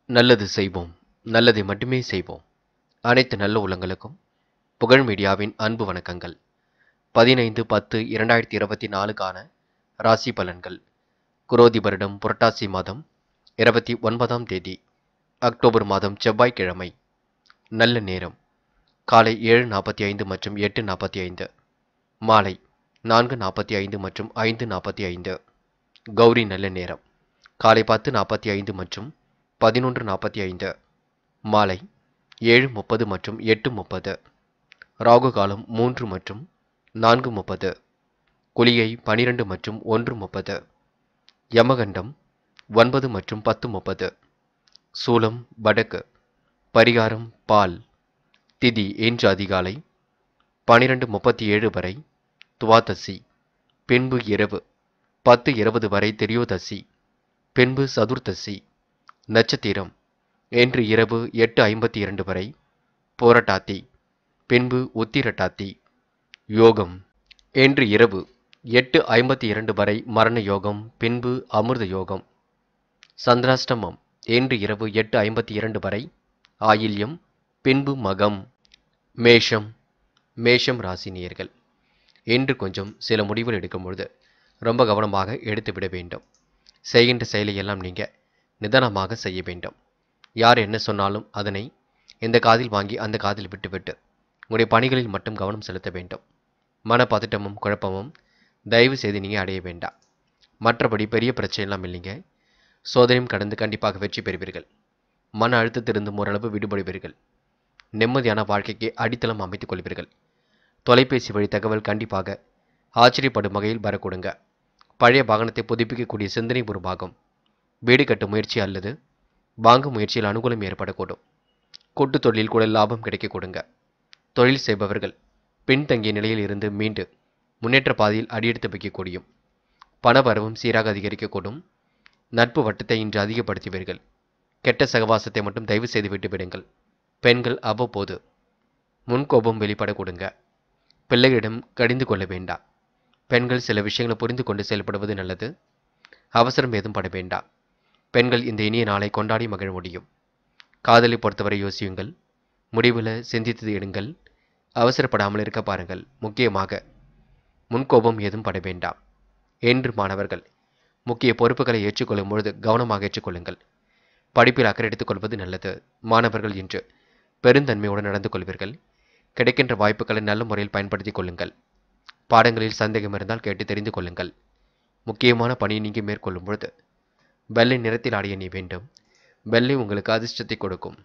நல்லது செய்வோம் நல்லதை மட்டுமே செய்வோம் அனைத்து நல்ல உள்ளங்களுக்கும் புகழ் மீடியாவின் அன்பு வணக்கங்கள் பதினைந்து பத்து இரண்டாயிரத்தி இருபத்தி நாலுக்கான ராசி பலன்கள் குரோதி வருடம் புரட்டாசி மாதம் இருபத்தி ஒன்பதாம் தேதி அக்டோபர் மாதம் செவ்வாய்க்கிழமை நல்ல நேரம் காலை ஏழு நாற்பத்தி ஐந்து மற்றும் எட்டு நாற்பத்தி ஐந்து மாலை நான்கு நாற்பத்தி ஐந்து மற்றும் ஐந்து நாற்பத்தி ஐந்து கௌரி நல்ல நேரம் காலை பத்து நாற்பத்தி ஐந்து மற்றும் பதினொன்று நாற்பத்தி ஐந்து மாலை ஏழு முப்பது மற்றும் எட்டு முப்பது ராகு காலம் மூன்று மற்றும் நான்கு முப்பது குளிகை பனிரெண்டு மற்றும் ஒன்று முப்பது யமகண்டம் ஒன்பது மற்றும் பத்து முப்பது சூலம் வடக்கு பரிகாரம் பால் திதி இன்று அதிகாலை பனிரெண்டு முப்பத்தி ஏழு வரை துவாதசி பின்பு இரவு பத்து இருபது வரை திரியோதசி பின்பு சதுர்த்தசி நட்சத்திரம் இன்று இரவு எட்டு ஐம்பத்தி இரண்டு வரை போரட்டாத்தி பின்பு உத்திரட்டாத்தி யோகம் இன்று இரவு எட்டு ஐம்பத்தி இரண்டு வரை மரண யோகம் பின்பு அமிர்த யோகம் சந்திராஷ்டமம் இன்று இரவு எட்டு ஐம்பத்தி இரண்டு வரை ஆயில்யம் பின்பு மகம் மேஷம் மேஷம் ராசினியர்கள் இன்று கொஞ்சம் சில முடிவுகள் எடுக்கும் பொழுது ரொம்ப கவனமாக எடுத்துவிட வேண்டும் செய்கின்ற செயலை எல்லாம் நீங்கள் நிதானமாக செய்ய வேண்டும் யார் என்ன சொன்னாலும் அதனை இந்த காதில் வாங்கி அந்த காதில் விட்டுவிட்டு உங்களுடைய பணிகளில் மட்டும் கவனம் செலுத்த வேண்டும் மன பதட்டமும் குழப்பமும் தயவு செய்து நீங்கள் அடைய வேண்டாம் மற்றபடி பெரிய பிரச்சனைலாம் இல்லைங்க சோதனையும் கடந்து கண்டிப்பாக வெற்றி பெறுவீர்கள் மன அழுத்தத்திலிருந்து ஓரளவு விடுபடுவீர்கள் நிம்மதியான வாழ்க்கைக்கு அடித்தளம் அமைத்துக் கொள்வீர்கள் தொலைபேசி வழி தகவல் கண்டிப்பாக ஆச்சரியப்படும் வகையில் வரக்கூடுங்க பழைய வாகனத்தை புதுப்பிக்கக்கூடிய சிந்தனை உருவாகும் வீடு கட்டும் முயற்சி அல்லது வாங்கும் முயற்சியில் அனுகூலம் ஏற்படக்கூடும் கூட்டு தொழிலில் கூட லாபம் கிடைக்க கொடுங்க தொழில் செய்பவர்கள் பின்தங்கிய நிலையில் இருந்து மீண்டு முன்னேற்ற பாதையில் அடியெடுத்து வைக்கக்கூடியும் பணவரவும் சீராக அதிகரிக்கக்கூடும் நட்பு வட்டத்தை இன்று அதிகப்படுத்துவீர்கள் கெட்ட சகவாசத்தை மட்டும் தயவு செய்து விட்டு விடுங்கள் பெண்கள் அவ்வப்போது முன்கோபம் வெளிப்பட கொடுங்க பிள்ளைகளிடம் கடிந்து கொள்ள வேண்டாம் பெண்கள் சில விஷயங்களை புரிந்து கொண்டு செயல்படுவது நல்லது அவசரம் ஏதும் பட வேண்டாம் பெண்கள் இந்த இனிய நாளை கொண்டாடி மகிழ முடியும் காதலை பொறுத்தவரை யோசியுங்கள் முடிவில் சிந்தித்தது எடுங்கள் அவசரப்படாமல் இருக்க பாருங்கள் முக்கியமாக முன்கோபம் ஏதும் பட வேண்டாம் என்று மாணவர்கள் முக்கிய பொறுப்புகளை ஏற்றுக்கொள்ளும் பொழுது கவனமாக ஏற்றுக்கொள்ளுங்கள் படிப்பில் அக்கறை எடுத்துக்கொள்வது நல்லது மாணவர்கள் இன்று பெருந்தன்மையுடன் நடந்து கொள்வீர்கள் கிடைக்கின்ற வாய்ப்புகளை நல்ல முறையில் பயன்படுத்திக் கொள்ளுங்கள் பாடங்களில் சந்தேகம் இருந்தால் கேட்டு தெரிந்து கொள்ளுங்கள் முக்கியமான பணியை நீங்கள் மேற்கொள்ளும் பொழுது வெள்ளை நிறத்தில் ஆடிய நீ வேண்டும் வெள்ளை உங்களுக்கு அதிர்ஷ்டத்தை கொடுக்கும்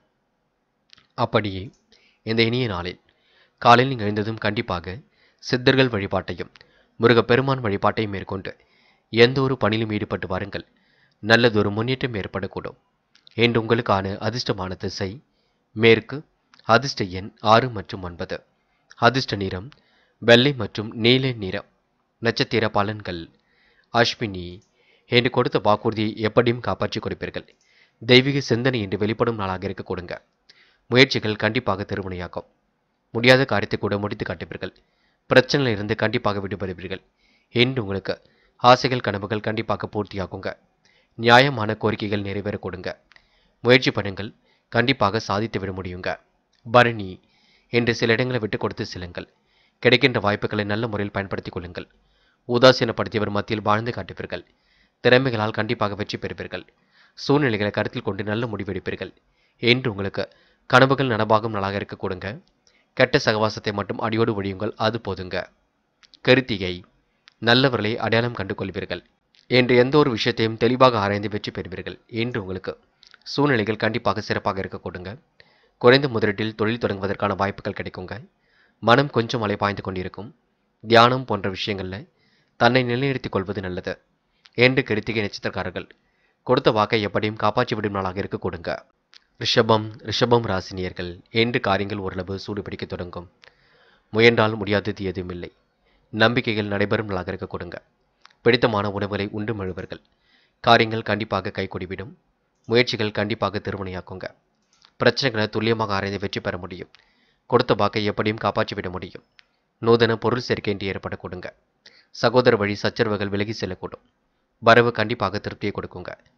அப்படியே இந்த இனிய நாளில் காலையில் நீங்கள் எழுந்ததும் கண்டிப்பாக சித்தர்கள் வழிபாட்டையும் முருகப்பெருமான் வழிபாட்டையும் மேற்கொண்டு எந்த ஒரு பணியிலும் ஈடுபட்டு வாருங்கள் நல்லதொரு முன்னேற்றம் ஏற்படக்கூடும் என்று உங்களுக்கான அதிர்ஷ்டமான திசை மேற்கு அதிர்ஷ்ட எண் ஆறு மற்றும் ஒன்பது அதிர்ஷ்ட நிறம் வெள்ளை மற்றும் நீல நிறம் நட்சத்திர பலன்கள் அஸ்வினி என்று கொடுத்த வாக்குறுதியை எப்படியும் காப்பாற்றிக் கொடுப்பீர்கள் தெய்வீக சிந்தனை என்று வெளிப்படும் நாளாக இருக்க கொடுங்க முயற்சிகள் கண்டிப்பாக திருமணையாக்கும் முடியாத காரியத்தை கூட முடித்து காட்டுவீர்கள் பிரச்சனையில் இருந்து கண்டிப்பாக விடுபடுவீர்கள் என்று உங்களுக்கு ஆசைகள் கனவுகள் கண்டிப்பாக பூர்த்தியாகுங்க நியாயமான கோரிக்கைகள் நிறைவேற கொடுங்க முயற்சி பண்ணுங்கள் கண்டிப்பாக சாதித்து விட முடியுங்க பரணி என்று சில இடங்களை விட்டு கொடுத்து செல்லுங்கள் கிடைக்கின்ற வாய்ப்புகளை நல்ல முறையில் பயன்படுத்திக் கொள்ளுங்கள் உதாசீனப்படுத்தியவர் மத்தியில் வாழ்ந்து காட்டுவீர்கள் திறமைகளால் கண்டிப்பாக வெற்றி பெறுவீர்கள் சூழ்நிலைகளை கருத்தில் கொண்டு நல்ல முடிவெடுப்பீர்கள் என்று உங்களுக்கு கனவுகள் நனவாகும் நாளாக இருக்க கொடுங்க கெட்ட சகவாசத்தை மட்டும் அடியோடு ஒழியுங்கள் அது போதுங்க கருத்திகை நல்லவர்களை அடையாளம் கண்டு கொள்வீர்கள் என்று எந்த ஒரு விஷயத்தையும் தெளிவாக ஆராய்ந்து வெற்றி பெறுவீர்கள் என்று உங்களுக்கு சூழ்நிலைகள் கண்டிப்பாக சிறப்பாக இருக்க கொடுங்க குறைந்த முதலீட்டில் தொழில் தொடங்குவதற்கான வாய்ப்புகள் கிடைக்குங்க மனம் கொஞ்சம் அலை பாய்ந்து கொண்டிருக்கும் தியானம் போன்ற விஷயங்களில் தன்னை நிலைநிறுத்திக் கொள்வது நல்லது என்று கிருத்திகை நட்சத்திரக்காரர்கள் கொடுத்த வாக்கை எப்படியும் காப்பாற்றி விடும் நாளாக இருக்க கொடுங்க ரிஷபம் ரிஷபம் ராசினியர்கள் என்று காரியங்கள் ஓரளவு சூடுபிடிக்க தொடங்கும் முயன்றால் முடியாதது எதுவும் இல்லை நம்பிக்கைகள் நடைபெறும் நாளாக இருக்க கொடுங்க பிடித்தமான உணவுகளை உண்டு மழுவர்கள் காரியங்கள் கண்டிப்பாக கைகொடிவிடும் முயற்சிகள் கண்டிப்பாக திருமணையாக்குங்க பிரச்சனைகளை துல்லியமாக ஆராய்ந்து வெற்றி பெற முடியும் கொடுத்த வாக்கை எப்படியும் காப்பாற்றி விட முடியும் நூதன பொருள் சேர்க்கை என்று ஏற்பட கொடுங்க சகோதர வழி சச்சரவுகள் விலகி செல்லக்கூடும் வரவு கண்டிப்பாக திருப்தியை கொடுக்குங்க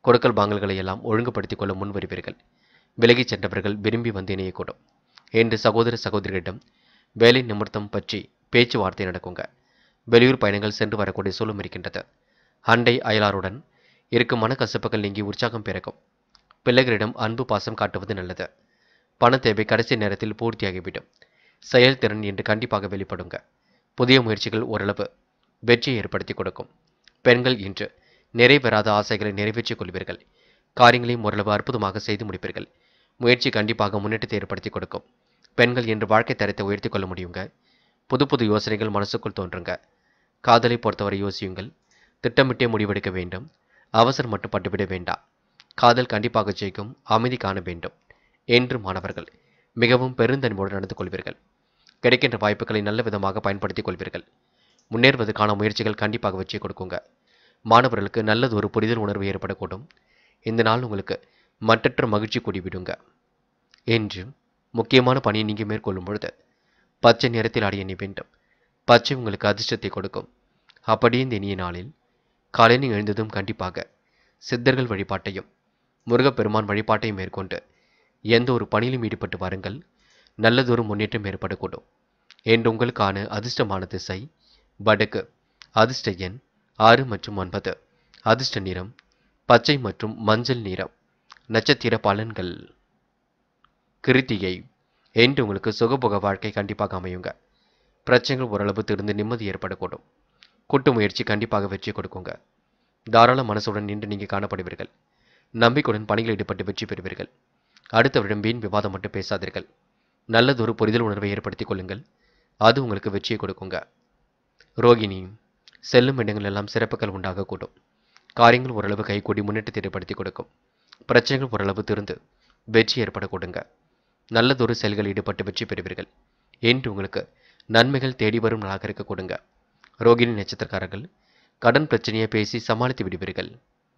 கொடுக்கல் வாங்கல்களை எல்லாம் ஒழுங்குபடுத்திக் கொள்ள முன் வருவீர்கள் விலகிச் சென்றவர்கள் விரும்பி வந்து இணையக்கூடும் என்று சகோதர சகோதரிகளிடம் வேலை நிமித்தம் பற்றி பேச்சுவார்த்தை நடக்குங்க வெளியூர் பயணங்கள் சென்று வரக்கூடிய சூழலும் இருக்கின்றது அண்டை அயலாருடன் இருக்கும் மனக்கசப்புகள் நீங்கி உற்சாகம் பிறக்கும் பிள்ளைகளிடம் அன்பு பாசம் காட்டுவது நல்லது பண தேவை கடைசி நேரத்தில் பூர்த்தியாகிவிடும் செயல்திறன் என்று கண்டிப்பாக வெளிப்படுங்க புதிய முயற்சிகள் ஓரளவு வெற்றியை ஏற்படுத்தி கொடுக்கும் பெண்கள் இன்று நிறைவேறாத ஆசைகளை நிறைவேற்றிக் கொள்வீர்கள் காரியங்களையும் ஓரளவு அற்புதமாக செய்து முடிப்பீர்கள் முயற்சி கண்டிப்பாக முன்னேற்றத்தை ஏற்படுத்தி கொடுக்கும் பெண்கள் இன்று வாழ்க்கை தரத்தை உயர்த்தி கொள்ள முடியுங்க புது புது யோசனைகள் மனசுக்குள் தோன்றுங்க காதலை பொறுத்தவரை யோசியுங்கள் திட்டமிட்டே முடிவெடுக்க வேண்டும் அவசரம் மட்டும் பட்டுவிட வேண்டாம் காதல் கண்டிப்பாக ஜெயிக்கும் அமைதி காண வேண்டும் என்று மாணவர்கள் மிகவும் பெருந்தன்மையோடு நடந்து கொள்வீர்கள் கிடைக்கின்ற வாய்ப்புகளை நல்ல விதமாக பயன்படுத்திக் கொள்வீர்கள் முன்னேறுவதற்கான முயற்சிகள் கண்டிப்பாக வெற்றி கொடுக்குங்க மாணவர்களுக்கு நல்லது ஒரு புரிதல் உணர்வு ஏற்படக்கூடும் இந்த நாள் உங்களுக்கு மட்டற்ற மகிழ்ச்சி கூடிவிடுங்க என்று முக்கியமான பணியை நீங்கள் மேற்கொள்ளும் பொழுது பச்சை நிறத்தில் ஆடிய நீ வேண்டும் பச்சை உங்களுக்கு அதிர்ஷ்டத்தை கொடுக்கும் அப்படியே இந்த இனிய நாளில் காலையில் எழுந்ததும் கண்டிப்பாக சித்தர்கள் வழிபாட்டையும் முருகப்பெருமான் வழிபாட்டையும் மேற்கொண்டு எந்த ஒரு பணியிலும் ஈடுபட்டு வாருங்கள் நல்லதொரு முன்னேற்றம் ஏற்படக்கூடும் என்று உங்களுக்கான அதிர்ஷ்டமான திசை வடக்கு அதிர்ஷ்ட எண் ஆறு மற்றும் ஒன்பது அதிர்ஷ்ட நிறம் பச்சை மற்றும் மஞ்சள் நிறம் நட்சத்திர பலன்கள் கிருத்திகை என்று உங்களுக்கு சுகபோக வாழ்க்கை கண்டிப்பாக அமையுங்க பிரச்சனைகள் ஓரளவு திருந்து நிம்மதி ஏற்படக்கூடும் கூட்டு முயற்சி கண்டிப்பாக வெற்றி கொடுக்குங்க தாராள மனசுடன் நின்று நீங்கள் காணப்படுவீர்கள் நம்பிக்கையுடன் பணியில் ஈடுபட்டு வெற்றி பெறுவீர்கள் அடுத்தவரிடம் வீண் விவாதம் மட்டும் பேசாதீர்கள் நல்லதொரு புரிதல் உணர்வை ஏற்படுத்திக் கொள்ளுங்கள் அது உங்களுக்கு வெற்றியை கொடுக்குங்க ரோகிணி செல்லும் இடங்கள் எல்லாம் சிறப்புகள் உண்டாகக்கூடும் காரியங்கள் ஓரளவு கைகூடி முன்னேற்றத்தை ஏற்படுத்தி கொடுக்கும் பிரச்சனைகள் ஓரளவு திருந்து வெற்றி ஏற்பட கொடுங்க நல்லதொரு செயல்கள் ஈடுபட்டு வெற்றி பெறுவீர்கள் என்று உங்களுக்கு நன்மைகள் தேடி வரும் நாளாக இருக்க கொடுங்க ரோகிணி நட்சத்திரக்காரர்கள் கடன் பிரச்சனையை பேசி சமாளித்து விடுவீர்கள்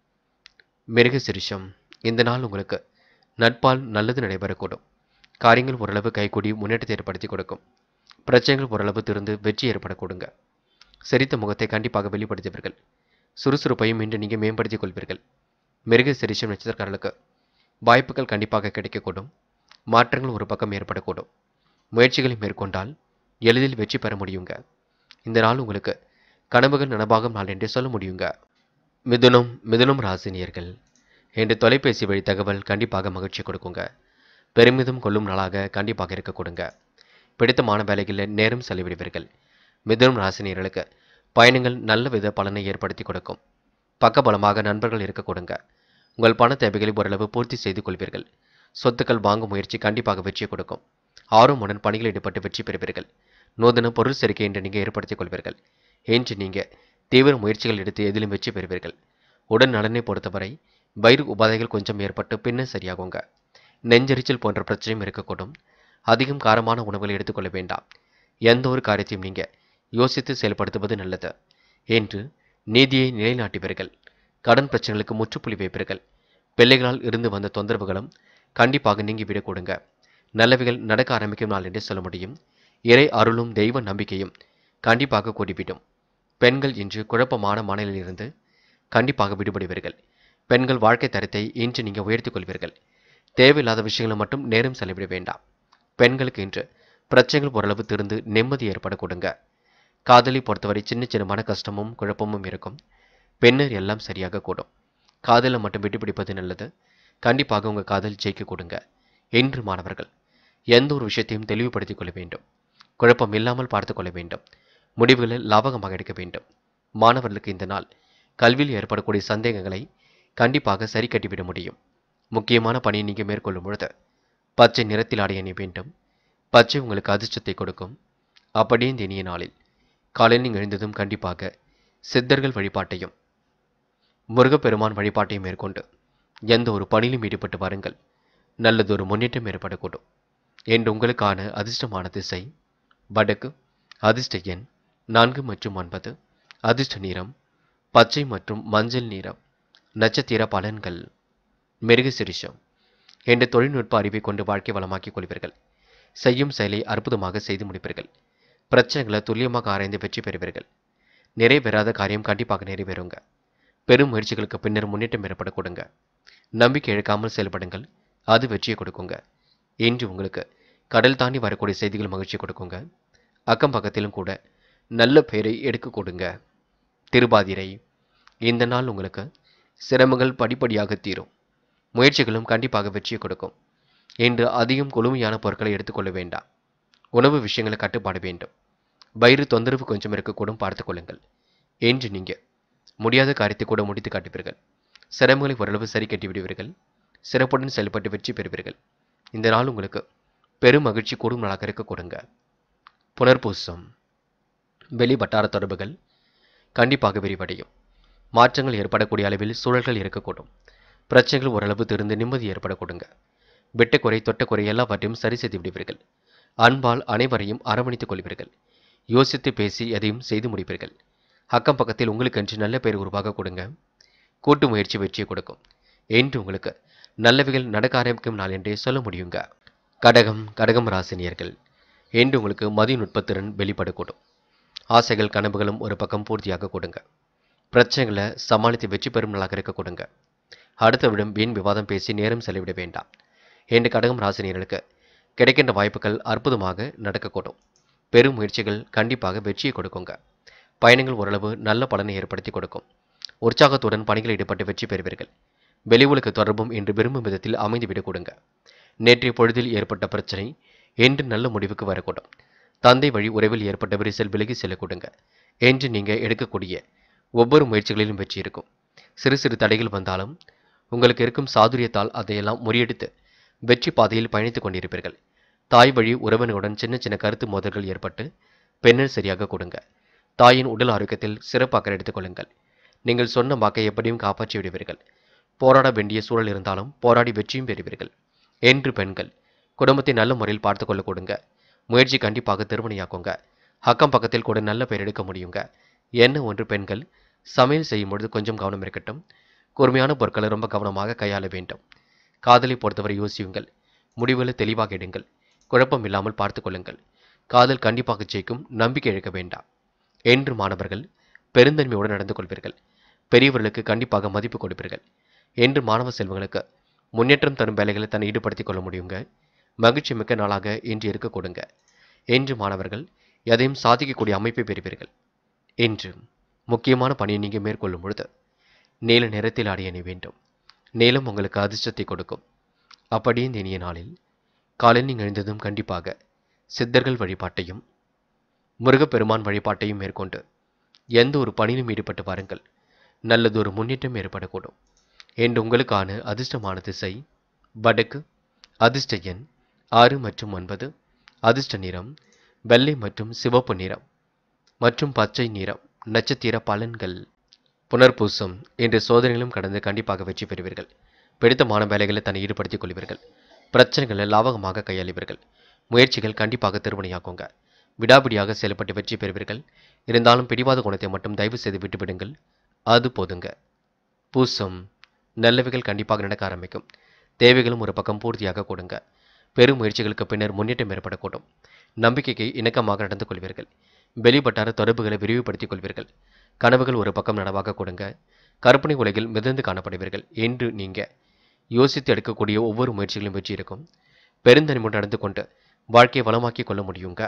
மிருக சிரிஷம் இந்த நாள் உங்களுக்கு நட்பால் நல்லது நடைபெறக்கூடும் காரியங்கள் ஓரளவு கைகூடி முன்னேற்றத்தை ஏற்படுத்தி கொடுக்கும் பிரச்சனைகள் ஓரளவு திருந்து வெற்றி ஏற்பட கொடுங்க சிரித்த முகத்தை கண்டிப்பாக வெளிப்படுத்துவீர்கள் சுறுசுறுப்பையும் இன்று நீங்கள் மேம்படுத்திக் கொள்வீர்கள் மிருக சிரிஷம் நட்சத்திரக்காரர்களுக்கு வாய்ப்புகள் கண்டிப்பாக கிடைக்கக்கூடும் மாற்றங்கள் ஒரு பக்கம் ஏற்படக்கூடும் முயற்சிகளை மேற்கொண்டால் எளிதில் வெற்றி பெற முடியுங்க இந்த நாள் உங்களுக்கு கனவுகள் நனவாகும் நாள் என்றே சொல்ல முடியுங்க மிதுனம் மிதுனம் ராசினியர்கள் என்று தொலைபேசி வழி தகவல் கண்டிப்பாக மகிழ்ச்சி கொடுக்குங்க பெருமிதம் கொள்ளும் நாளாக கண்டிப்பாக இருக்க கொடுங்க பிடித்தமான வேலைகளில் நேரம் செலவிடுவீர்கள் மிதுனம் ராசினியர்களுக்கு பயணங்கள் நல்ல வித பலனை ஏற்படுத்தி கொடுக்கும் பக்கபலமாக நண்பர்கள் இருக்க கொடுங்க உங்கள் பண தேவைகளை ஓரளவு பூர்த்தி செய்து கொள்வீர்கள் சொத்துக்கள் வாங்கும் முயற்சி கண்டிப்பாக வெற்றியை கொடுக்கும் ஆர்வமுடன் பணியில் ஈடுபட்டு வெற்றி பெறுவீர்கள் நூதன பொருள் சேர்க்கை என்று நீங்கள் ஏற்படுத்திக் கொள்வீர்கள் என்று நீங்கள் தீவிர முயற்சிகள் எடுத்து எதிலும் வெற்றி பெறுவீர்கள் உடல் நலனை பொறுத்தவரை வயிறு உபாதைகள் கொஞ்சம் ஏற்பட்டு பின்னர் சரியாகுங்க நெஞ்செரிச்சல் போன்ற பிரச்சனையும் இருக்கக்கூடும் அதிகம் காரமான உணவுகளை எடுத்துக்கொள்ள வேண்டாம் எந்த ஒரு காரியத்தையும் நீங்கள் யோசித்து செயல்படுத்துவது நல்லது என்று நீதியை நிலைநாட்டுவீர்கள் கடன் பிரச்சனைகளுக்கு முற்றுப்புள்ளி வைப்பீர்கள் பிள்ளைகளால் இருந்து வந்த தொந்தரவுகளும் கண்டிப்பாக நீங்கி விடக்கூடுங்க நல்லவைகள் நடக்க ஆரம்பிக்கும் நாள் என்று சொல்ல முடியும் இறை அருளும் தெய்வ நம்பிக்கையும் கண்டிப்பாக கூடிவிடும் பெண்கள் இன்று குழப்பமான மனநிலையிலிருந்து கண்டிப்பாக விடுபடுவீர்கள் பெண்கள் வாழ்க்கை தரத்தை இன்று நீங்கள் உயர்த்திக் கொள்வீர்கள் தேவையில்லாத விஷயங்களை மட்டும் நேரம் செலவிட வேண்டாம் பெண்களுக்கு இன்று பிரச்சனைகள் ஓரளவு திருந்து நிம்மதி ஏற்பட கொடுங்க காதலை பொறுத்தவரை சின்ன சின்ன மன கஷ்டமும் குழப்பமும் இருக்கும் பின்னர் எல்லாம் சரியாக கூடும் காதலை மட்டும் விட்டுப்பிடிப்பது நல்லது கண்டிப்பாக உங்கள் காதல் ஜெயிக்க கொடுங்க என்று மாணவர்கள் எந்த ஒரு விஷயத்தையும் தெளிவுபடுத்திக் கொள்ள வேண்டும் குழப்பம் இல்லாமல் பார்த்து கொள்ள வேண்டும் முடிவுகளை லாபகமாக எடுக்க வேண்டும் மாணவர்களுக்கு இந்த நாள் கல்வியில் ஏற்படக்கூடிய சந்தேகங்களை கண்டிப்பாக சரி கட்டிவிட முடியும் முக்கியமான பணியை நீங்கள் மேற்கொள்ளும் பொழுது பச்சை நிறத்தில் ஆடைய அணிய வேண்டும் பச்சை உங்களுக்கு அதிர்ஷ்டத்தை கொடுக்கும் அப்படியே இந்த இனிய நாளில் காலையில் நீங்கள் எழுந்ததும் கண்டிப்பாக சித்தர்கள் வழிபாட்டையும் முருகப்பெருமான் வழிபாட்டையும் மேற்கொண்டு எந்த ஒரு பணியிலும் ஈடுபட்டு வாருங்கள் நல்லதொரு முன்னேற்றம் ஏற்படக்கூடும் என்று உங்களுக்கான அதிர்ஷ்டமான திசை வடக்கு அதிர்ஷ்ட எண் நான்கு மற்றும் ஒன்பது அதிர்ஷ்ட நிறம் பச்சை மற்றும் மஞ்சள் நிறம் நட்சத்திர பலன்கள் மிருக சிரிஷம் என்ற தொழில்நுட்ப அறிவை கொண்டு வாழ்க்கை வளமாக்கிக் கொள்வீர்கள் செய்யும் செயலை அற்புதமாக செய்து முடிப்பீர்கள் பிரச்சனைகளை துல்லியமாக ஆராய்ந்து வெற்றி பெறுவீர்கள் நிறைவேறாத காரியம் கண்டிப்பாக நிறைவேறுங்க பெரும் முயற்சிகளுக்கு பின்னர் முன்னேற்றம் ஏற்பட கொடுங்க நம்பிக்கை இழக்காமல் செயல்படுங்கள் அது வெற்றியை கொடுக்குங்க இன்று உங்களுக்கு கடல் தாண்டி வரக்கூடிய செய்திகள் மகிழ்ச்சி கொடுக்குங்க அக்கம் பக்கத்திலும் கூட நல்ல பெயரை எடுக்க கொடுங்க திருபாதிரை இந்த நாள் உங்களுக்கு சிரமங்கள் படிப்படியாக தீரும் முயற்சிகளும் கண்டிப்பாக வெற்றியை கொடுக்கும் இன்று அதிகம் கொழுமையான பொருட்களை எடுத்துக்கொள்ள வேண்டாம் உணவு விஷயங்களை கட்டுப்பாடு வேண்டும் வயிறு தொந்தரவு கொஞ்சம் இருக்கக்கூடும் பார்த்துக் கொள்ளுங்கள் என்று நீங்க முடியாத காரியத்தை கூட முடித்து காட்டுவீர்கள் சிரமங்களை ஓரளவு சரி கட்டி விடுவீர்கள் சிறப்புடன் செயல்பட்டு வெற்றி பெறுவீர்கள் இந்த நாள் உங்களுக்கு பெரும் மகிழ்ச்சி கூடும் நாளாக இருக்க கொடுங்க புனர்பூசம் வெளி வட்டார தொடர்புகள் கண்டிப்பாக விரிவடையும் மாற்றங்கள் ஏற்படக்கூடிய அளவில் சூழல்கள் இருக்கக்கூடும் பிரச்சனைகள் ஓரளவு திருந்து நிம்மதி ஏற்பட கொடுங்க விட்ட குறை தொட்ட குறை எல்லாவற்றையும் சரி செய்து விடுவீர்கள் அன்பால் அனைவரையும் அரவணைத்துக் கொள்வீர்கள் யோசித்து பேசி எதையும் செய்து முடிப்பீர்கள் அக்கம் பக்கத்தில் உங்களுக்கென்று நல்ல பெயர் உருவாக கொடுங்க கூட்டு முயற்சி வெற்றியை கொடுக்கும் என்று உங்களுக்கு நல்லவைகள் நடக்க ஆரம்பிக்கும் நாள் என்றே சொல்ல முடியுங்க கடகம் கடகம் ராசினியர்கள் என்று உங்களுக்கு மதி நுட்பத்திறன் வெளிப்படக்கூடும் ஆசைகள் கனவுகளும் ஒரு பக்கம் பூர்த்தியாக கொடுங்க பிரச்சனைகளை சமாளித்து வெற்றி பெறும் நாளாக இருக்க கொடுங்க அடுத்தவிடம் வீண் விவாதம் பேசி நேரம் செலவிட வேண்டாம் என்று கடகம் ராசினியர்களுக்கு கிடைக்கின்ற வாய்ப்புகள் அற்புதமாக நடக்கக்கூடும் பெரும் முயற்சிகள் கண்டிப்பாக வெற்றியை கொடுக்குங்க பயணங்கள் ஓரளவு நல்ல பலனை ஏற்படுத்தி கொடுக்கும் உற்சாகத்துடன் பணிகளில் ஈடுபட்டு வெற்றி பெறுவீர்கள் வெளி உலக தொடர்பும் என்று விரும்பும் விதத்தில் அமைந்துவிடக் கொடுங்க நேற்றைய பொழுதில் ஏற்பட்ட பிரச்சனை என்று நல்ல முடிவுக்கு வரக்கூடும் தந்தை வழி உறவில் ஏற்பட்ட விரிசல் விலகி செல்ல கொடுங்க என்று நீங்க எடுக்கக்கூடிய ஒவ்வொரு முயற்சிகளிலும் வெற்றி இருக்கும் சிறு சிறு தடைகள் வந்தாலும் உங்களுக்கு இருக்கும் சாதுரியத்தால் அதையெல்லாம் முறியடித்து வெற்றி பாதையில் பயணித்துக் கொண்டிருப்பீர்கள் தாய் வழி உறவினருடன் சின்ன சின்ன கருத்து மோதல்கள் ஏற்பட்டு பெண்ணில் சரியாக கொடுங்க தாயின் உடல் ஆரோக்கியத்தில் சிறப்பாக எடுத்துக்கொள்ளுங்கள் நீங்கள் சொன்ன வாக்கை எப்படியும் காப்பாற்றி விடுவீர்கள் போராட வேண்டிய சூழல் இருந்தாலும் போராடி வெற்றியும் பெறுவீர்கள் என்று பெண்கள் குடும்பத்தை நல்ல முறையில் பார்த்து கொள்ள கொடுங்க முயற்சி கண்டிப்பாக திருமணியாக்குங்க அக்கம் பக்கத்தில் கூட நல்ல பெயர் எடுக்க முடியுங்க என்ன ஒன்று பெண்கள் சமையல் செய்யும் பொழுது கொஞ்சம் கவனம் இருக்கட்டும் கூர்மையான பொருட்களை ரொம்ப கவனமாக கையாள வேண்டும் காதலை பொறுத்தவரை யோசியுங்கள் முடிவுகளை தெளிவாக எடுங்கள் குழப்பம் இல்லாமல் பார்த்து கொள்ளுங்கள் காதல் கண்டிப்பாக ஜெயிக்கும் நம்பிக்கை இழக்க வேண்டாம் என்று மாணவர்கள் பெருந்தன்மையுடன் நடந்து கொள்வீர்கள் பெரியவர்களுக்கு கண்டிப்பாக மதிப்பு கொடுப்பீர்கள் என்று மாணவ செல்வங்களுக்கு முன்னேற்றம் தரும் வேலைகளை தன்னை ஈடுபடுத்திக் கொள்ள முடியுங்க மகிழ்ச்சி மிக்க நாளாக இன்று இருக்க கொடுங்க என்று மாணவர்கள் எதையும் சாதிக்கக்கூடிய அமைப்பை பெறுவீர்கள் இன்று முக்கியமான பணியை நீங்கள் மேற்கொள்ளும் பொழுது நீல நிறத்தில் ஆடிய அணி வேண்டும் நீலம் உங்களுக்கு அதிர்ஷ்டத்தை கொடுக்கும் அப்படியே இந்த இனிய நாளில் காலையில் நீங்கள் எழுந்ததும் கண்டிப்பாக சித்தர்கள் வழிபாட்டையும் முருகப்பெருமான் வழிபாட்டையும் மேற்கொண்டு எந்த ஒரு பணியிலும் ஈடுபட்டு வாருங்கள் நல்லதொரு முன்னேற்றம் ஏற்படக்கூடும் என்று உங்களுக்கான அதிர்ஷ்டமான திசை வடக்கு அதிர்ஷ்ட எண் ஆறு மற்றும் ஒன்பது அதிர்ஷ்ட நிறம் வெள்ளை மற்றும் சிவப்பு நிறம் மற்றும் பச்சை நிறம் நட்சத்திர பலன்கள் புனர்பூசம் என்ற சோதனையிலும் கடந்து கண்டிப்பாக வெற்றி பெறுவீர்கள் பிடித்தமான வேலைகளை தன்னை ஈடுபடுத்திக் கொள்வீர்கள் பிரச்சனைகளை லாவகமாக கையாளுவீர்கள் முயற்சிகள் கண்டிப்பாக திருமணியாக்குங்க விடாபிடியாக செயல்பட்டு வெற்றி பெறுவீர்கள் இருந்தாலும் பிடிவாத குணத்தை மட்டும் தயவு செய்து விட்டுவிடுங்கள் அது போதுங்க பூசம் நல்லவைகள் கண்டிப்பாக நடக்க ஆரம்பிக்கும் தேவைகளும் ஒரு பக்கம் பூர்த்தியாக கொடுங்க பெரும் முயற்சிகளுக்கு பின்னர் முன்னேற்றம் ஏற்படக்கூடும் நம்பிக்கைக்கு இணக்கமாக நடந்து கொள்வீர்கள் வெளிப்பட்டார தொடர்புகளை விரிவுபடுத்திக் கொள்வீர்கள் கனவுகள் ஒரு பக்கம் நனவாக கொடுங்க கற்பனை உலகில் மிதந்து காணப்படுவீர்கள் என்று நீங்க யோசித்து எடுக்கக்கூடிய ஒவ்வொரு முயற்சிகளும் வெற்றி இருக்கும் பெருந்தனிமுடன் நடந்து கொண்டு வாழ்க்கையை வளமாக்கி கொள்ள முடியுங்க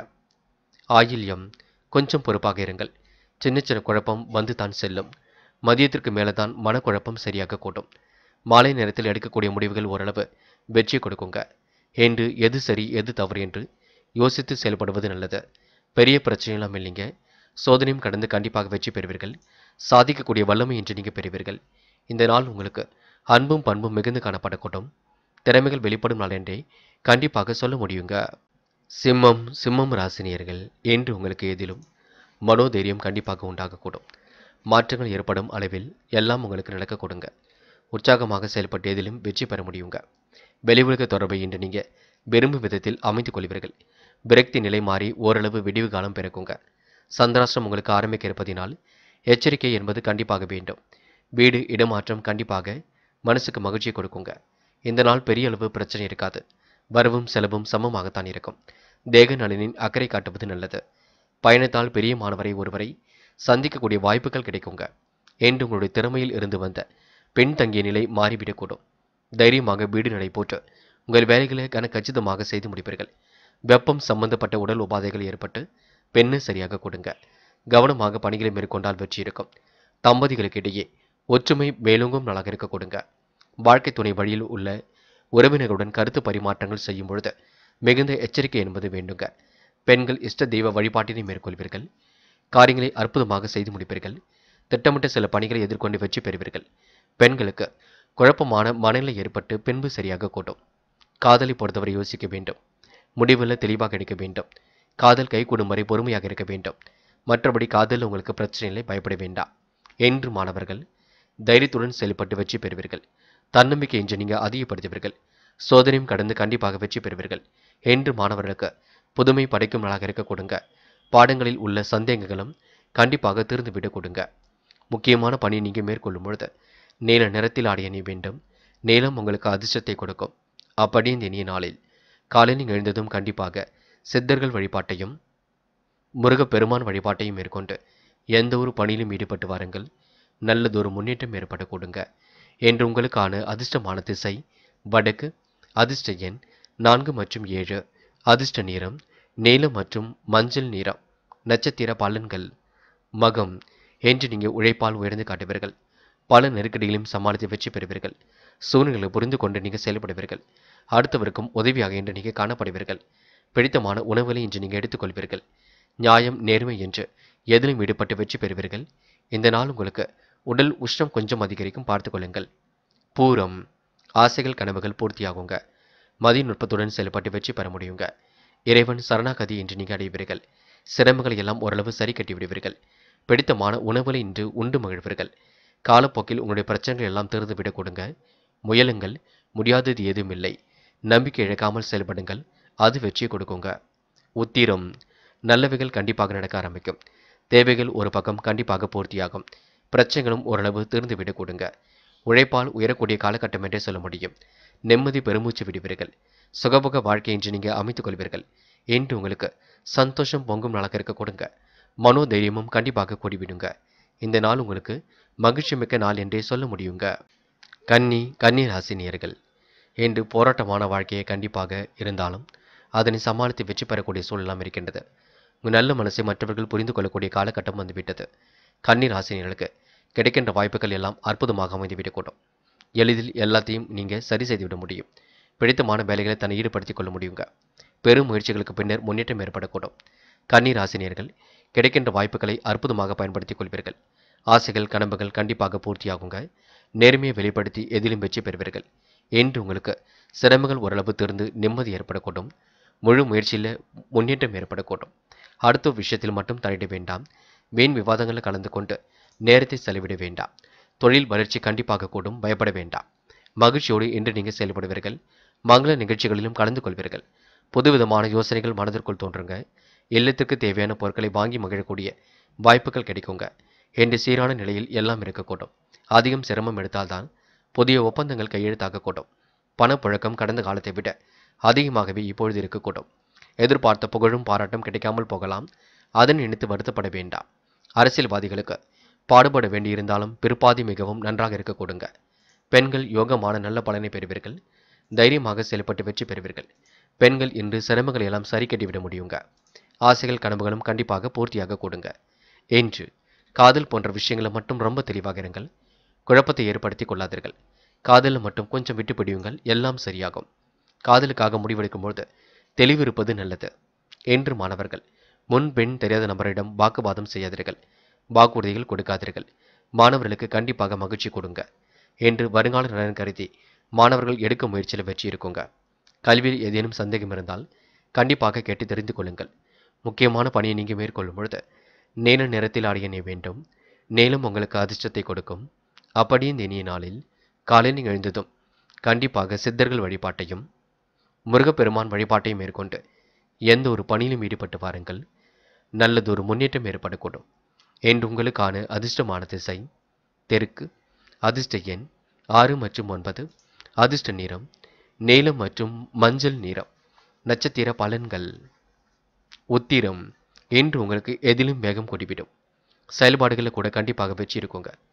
ஆயில்யம் கொஞ்சம் பொறுப்பாக இருங்கள் சின்ன சின்ன குழப்பம் வந்து தான் செல்லும் மதியத்திற்கு மேலே தான் மனக்குழப்பம் சரியாக கூட்டும் மாலை நேரத்தில் எடுக்கக்கூடிய முடிவுகள் ஓரளவு வெற்றி கொடுக்குங்க என்று எது சரி எது தவறு என்று யோசித்து செயல்படுவது நல்லது பெரிய பிரச்சனையெல்லாம் இல்லைங்க சோதனையும் கடந்து கண்டிப்பாக வெற்றி பெறுவீர்கள் சாதிக்கக்கூடிய வல்லமை என்று நீங்கள் பெறுவீர்கள் இந்த நாள் உங்களுக்கு அன்பும் பண்பும் மிகுந்து காணப்படக்கூடும் திறமைகள் வெளிப்படும் நாள் என்றே கண்டிப்பாக சொல்ல முடியுங்க சிம்மம் சிம்மம் ராசினியர்கள் என்று உங்களுக்கு எதிலும் மனோதைரியம் கண்டிப்பாக உண்டாகக்கூடும் மாற்றங்கள் ஏற்படும் அளவில் எல்லாம் உங்களுக்கு நடக்க கொடுங்க உற்சாகமாக செயல்பட்டு எதிலும் வெற்றி பெற முடியுங்க வெளி உலக தொடர்பை இன்று நீங்கள் விரும்பும் விதத்தில் அமைத்துக் கொள்வீர்கள் விரக்தி நிலை மாறி ஓரளவு விடிவு காலம் பிறக்குங்க சந்திராஷ்டிரம் உங்களுக்கு ஆரம்பிக்க இருப்பதினால் எச்சரிக்கை என்பது கண்டிப்பாக வேண்டும் வீடு இடமாற்றம் கண்டிப்பாக மனசுக்கு மகிழ்ச்சியை கொடுக்குங்க இந்த நாள் பெரிய அளவு பிரச்சனை இருக்காது வரவும் செலவும் சமமாகத்தான் இருக்கும் தேக நலனின் அக்கறை காட்டுவது நல்லது பயணத்தால் பெரிய மாணவரை ஒருவரை சந்திக்கக்கூடிய வாய்ப்புகள் கிடைக்குங்க என்று உங்களுடைய திறமையில் இருந்து வந்த பெண் தங்கிய நிலை மாறிவிடக்கூடும் தைரியமாக வீடு நடை போட்டு உங்கள் வேலைகளை கன கச்சிதமாக செய்து முடிப்பீர்கள் வெப்பம் சம்பந்தப்பட்ட உடல் உபாதைகள் ஏற்பட்டு பெண்ணு சரியாக கொடுங்க கவனமாக பணிகளை மேற்கொண்டால் வெற்றி இருக்கும் தம்பதிகளுக்கு இடையே ஒற்றுமை மேலோங்கும் நாளாக இருக்க கொடுங்க வாழ்க்கை துணை வழியில் உள்ள உறவினர்களுடன் கருத்து பரிமாற்றங்கள் செய்யும் பொழுது மிகுந்த எச்சரிக்கை என்பது வேண்டுங்க பெண்கள் இஷ்ட தெய்வ வழிபாட்டினை மேற்கொள்வீர்கள் காரியங்களை அற்புதமாக செய்து முடிப்பீர்கள் திட்டமிட்ட சில பணிகளை எதிர்கொண்டு வெற்றி பெறுவீர்கள் பெண்களுக்கு குழப்பமான மனநிலை ஏற்பட்டு பின்பு சரியாக கூட்டும் காதலை பொறுத்தவரை யோசிக்க வேண்டும் முடிவில் தெளிவாக எடுக்க வேண்டும் காதல் கைகூடும் வரை பொறுமையாக இருக்க வேண்டும் மற்றபடி காதலில் உங்களுக்கு பிரச்சனை இல்லை பயப்பட வேண்டாம் என்று மாணவர்கள் தைரியத்துடன் செயல்பட்டு வெற்றி பெறுவீர்கள் தன்னம்பிக்கை என்று நீங்கள் அதிகப்படுத்துவீர்கள் சோதனையும் கடந்து கண்டிப்பாக வெற்றி பெறுவீர்கள் என்று மாணவர்களுக்கு புதுமை படைக்கும் நாளாக இருக்க கொடுங்க பாடங்களில் உள்ள சந்தேகங்களும் கண்டிப்பாக தீர்ந்துவிட கொடுங்க முக்கியமான பணியை நீங்கள் மேற்கொள்ளும் பொழுது நீல நிறத்தில் ஆடிய நீ வேண்டும் நீளம் உங்களுக்கு அதிர்ஷ்டத்தை கொடுக்கும் அப்படி இந்த இனிய நாளில் காலை நீங்கள் எழுந்ததும் கண்டிப்பாக சித்தர்கள் வழிபாட்டையும் முருகப்பெருமான் வழிபாட்டையும் மேற்கொண்டு எந்த ஒரு பணியிலும் ஈடுபட்டு வாருங்கள் நல்லதொரு முன்னேற்றம் ஏற்பட கொடுங்க என்று உங்களுக்கான அதிர்ஷ்டமான திசை வடக்கு அதிர்ஷ்ட எண் நான்கு மற்றும் ஏழு அதிர்ஷ்ட நிறம் நீலம் மற்றும் மஞ்சள் நிறம் நட்சத்திர பலன்கள் மகம் என்று நீங்கள் உழைப்பால் உயர்ந்து காட்டுவீர்கள் பல நெருக்கடிகளையும் சமாளித்து வெற்றி பெறுவீர்கள் சூழ்நிலைகளை புரிந்து கொண்டு நீங்கள் செயல்படுவீர்கள் அடுத்தவருக்கும் உதவியாக என்று நீங்கள் காணப்படுவீர்கள் பிடித்தமான உணவுகளை இன்று நீங்கள் எடுத்துக்கொள்வீர்கள் நியாயம் நேர்மை என்று எதிலும் ஈடுபட்டு வெற்றி பெறுவீர்கள் இந்த நாள் உங்களுக்கு உடல் உஷ்ணம் கொஞ்சம் அதிகரிக்கும் பார்த்துக் கொள்ளுங்கள் பூரம் ஆசைகள் கனவுகள் பூர்த்தியாகுங்க மதிநுட்பத்துடன் செயல்பட்டு வெற்றி பெற முடியுங்க இறைவன் சரணாகதி என்று நீங்கள் அடைவீர்கள் சிரமங்களை எல்லாம் ஓரளவு சரி கட்டி விடுவீர்கள் பிடித்தமான உணவுகளை இன்று உண்டு மகிழ்வீர்கள் காலப்போக்கில் உங்களுடைய பிரச்சனைகள் எல்லாம் திறந்து விட கொடுங்க முயலுங்கள் முடியாதது எதுவும் இல்லை நம்பிக்கை இழக்காமல் செயல்படுங்கள் அது வெற்றியை கொடுக்குங்க உத்திரம் நல்லவைகள் கண்டிப்பாக நடக்க ஆரம்பிக்கும் தேவைகள் ஒரு பக்கம் கண்டிப்பாக பூர்த்தியாகும் பிரச்சனைகளும் ஓரளவு தீர்ந்து விட கொடுங்க உழைப்பால் உயரக்கூடிய காலகட்டம் என்றே சொல்ல முடியும் நிம்மதி பெருமூச்சு விடுவீர்கள் சுகபோக வாழ்க்கை என்று நீங்கள் அமைத்துக் கொள்வீர்கள் என்று உங்களுக்கு சந்தோஷம் பொங்கும் நாளாக இருக்க கொடுங்க மனோ தைரியமும் கண்டிப்பாக கூடிவிடுங்க இந்த நாள் உங்களுக்கு மகிழ்ச்சி மிக்க நாள் என்றே சொல்ல முடியுங்க கன்னி கன்னி ராசினியர்கள் என்று போராட்டமான வாழ்க்கையை கண்டிப்பாக இருந்தாலும் அதனை சமாளித்து வெற்றி பெறக்கூடிய சூழலாம் இருக்கின்றது உங்கள் நல்ல மனசை மற்றவர்கள் புரிந்து கொள்ளக்கூடிய காலகட்டம் வந்துவிட்டது கன்னி ராசினியர்களுக்கு கிடைக்கின்ற வாய்ப்புகள் எல்லாம் அற்புதமாக அமைந்துவிடக்கூடும் எளிதில் எல்லாத்தையும் நீங்கள் சரி செய்துவிட முடியும் பிடித்தமான வேலைகளை தன்னை ஈடுபடுத்திக் கொள்ள முடியுங்க பெரும் முயற்சிகளுக்கு பின்னர் முன்னேற்றம் ஏற்படக்கூடும் கன்னி ராசினியர்கள் கிடைக்கின்ற வாய்ப்புகளை அற்புதமாக பயன்படுத்திக் கொள்வீர்கள் ஆசைகள் கனவுகள் கண்டிப்பாக பூர்த்தியாகுங்க நேர்மையை வெளிப்படுத்தி எதிலும் வெற்றி பெறுவீர்கள் என்று உங்களுக்கு சிரமங்கள் ஓரளவு திறந்து நிம்மதி ஏற்படக்கூடும் முழு முயற்சியில் முன்னேற்றம் ஏற்படக்கூடும் அடுத்த விஷயத்தில் மட்டும் தலையிட வேண்டாம் வீண் விவாதங்களில் கலந்து கொண்டு நேரத்தை செலவிட வேண்டாம் தொழில் வளர்ச்சி கண்டிப்பாக கூடும் பயப்பட வேண்டாம் மகிழ்ச்சியோடு இன்று நீங்கள் செயல்படுவீர்கள் மங்கள நிகழ்ச்சிகளிலும் கலந்து கொள்வீர்கள் புதுவிதமான யோசனைகள் மனதிற்குள் தோன்றுங்க இல்லத்திற்கு தேவையான பொருட்களை வாங்கி மகிழக்கூடிய வாய்ப்புகள் கிடைக்குங்க என்று சீரான நிலையில் எல்லாம் இருக்கக்கூடும் அதிகம் சிரமம் எடுத்தால்தான் புதிய ஒப்பந்தங்கள் கையெழுத்தாகக்கூடும் பணப்புழக்கம் கடந்த காலத்தை விட அதிகமாகவே இப்பொழுது இருக்கக்கூடும் எதிர்பார்த்த புகழும் பாராட்டும் கிடைக்காமல் போகலாம் அதன் நினைத்து வருத்தப்பட வேண்டாம் அரசியல்வாதிகளுக்கு பாடுபட வேண்டியிருந்தாலும் பிற்பாதி மிகவும் நன்றாக இருக்க கொடுங்க பெண்கள் யோகமான நல்ல பலனை பெறுவீர்கள் தைரியமாக செயல்பட்டு வெற்றி பெறுவீர்கள் பெண்கள் இன்று சிரமங்களை எல்லாம் சரி கட்டிவிட முடியுங்க ஆசைகள் கனவுகளும் கண்டிப்பாக பூர்த்தியாக கொடுங்க என்று காதல் போன்ற விஷயங்களை மட்டும் ரொம்ப தெளிவாக இருங்கள் குழப்பத்தை ஏற்படுத்தி கொள்ளாதீர்கள் காதலில் மட்டும் கொஞ்சம் விட்டு பிடியுங்கள் எல்லாம் சரியாகும் காதலுக்காக முடிவெடுக்கும் பொழுது தெளிவிருப்பது நல்லது என்று மாணவர்கள் முன் பெண் தெரியாத நபரிடம் வாக்குவாதம் செய்யாதீர்கள் வாக்குறுதிகள் கொடுக்காதீர்கள் மாணவர்களுக்கு கண்டிப்பாக மகிழ்ச்சி கொடுங்க என்று வருங்கால நலன் கருதி மாணவர்கள் எடுக்கும் முயற்சியில் வெற்றி இருக்குங்க கல்வியில் ஏதேனும் சந்தேகம் இருந்தால் கண்டிப்பாக கேட்டு தெரிந்து கொள்ளுங்கள் முக்கியமான பணியை நீங்கள் மேற்கொள்ளும் பொழுது நீல நிறத்தில் ஆடிய நீ வேண்டும் நேலும் உங்களுக்கு அதிர்ஷ்டத்தை கொடுக்கும் அப்படி இந்த இனிய நாளில் காலை நீங்கள் எழுந்ததும் கண்டிப்பாக சித்தர்கள் வழிபாட்டையும் முருகப்பெருமான் வழிபாட்டையும் மேற்கொண்டு எந்த ஒரு பணியிலும் ஈடுபட்டு வாருங்கள் நல்லதொரு முன்னேற்றம் ஏற்படக்கூடும் என்று உங்களுக்கான அதிர்ஷ்டமான திசை தெற்கு அதிர்ஷ்ட எண் ஆறு மற்றும் ஒன்பது அதிர்ஷ்ட நிறம் நீலம் மற்றும் மஞ்சள் நிறம் நட்சத்திர பலன்கள் உத்திரம் என்று உங்களுக்கு எதிலும் வேகம் கொடிவிடும் செயல்பாடுகளில் கூட கண்டிப்பாக வெற்றி இருக்குங்க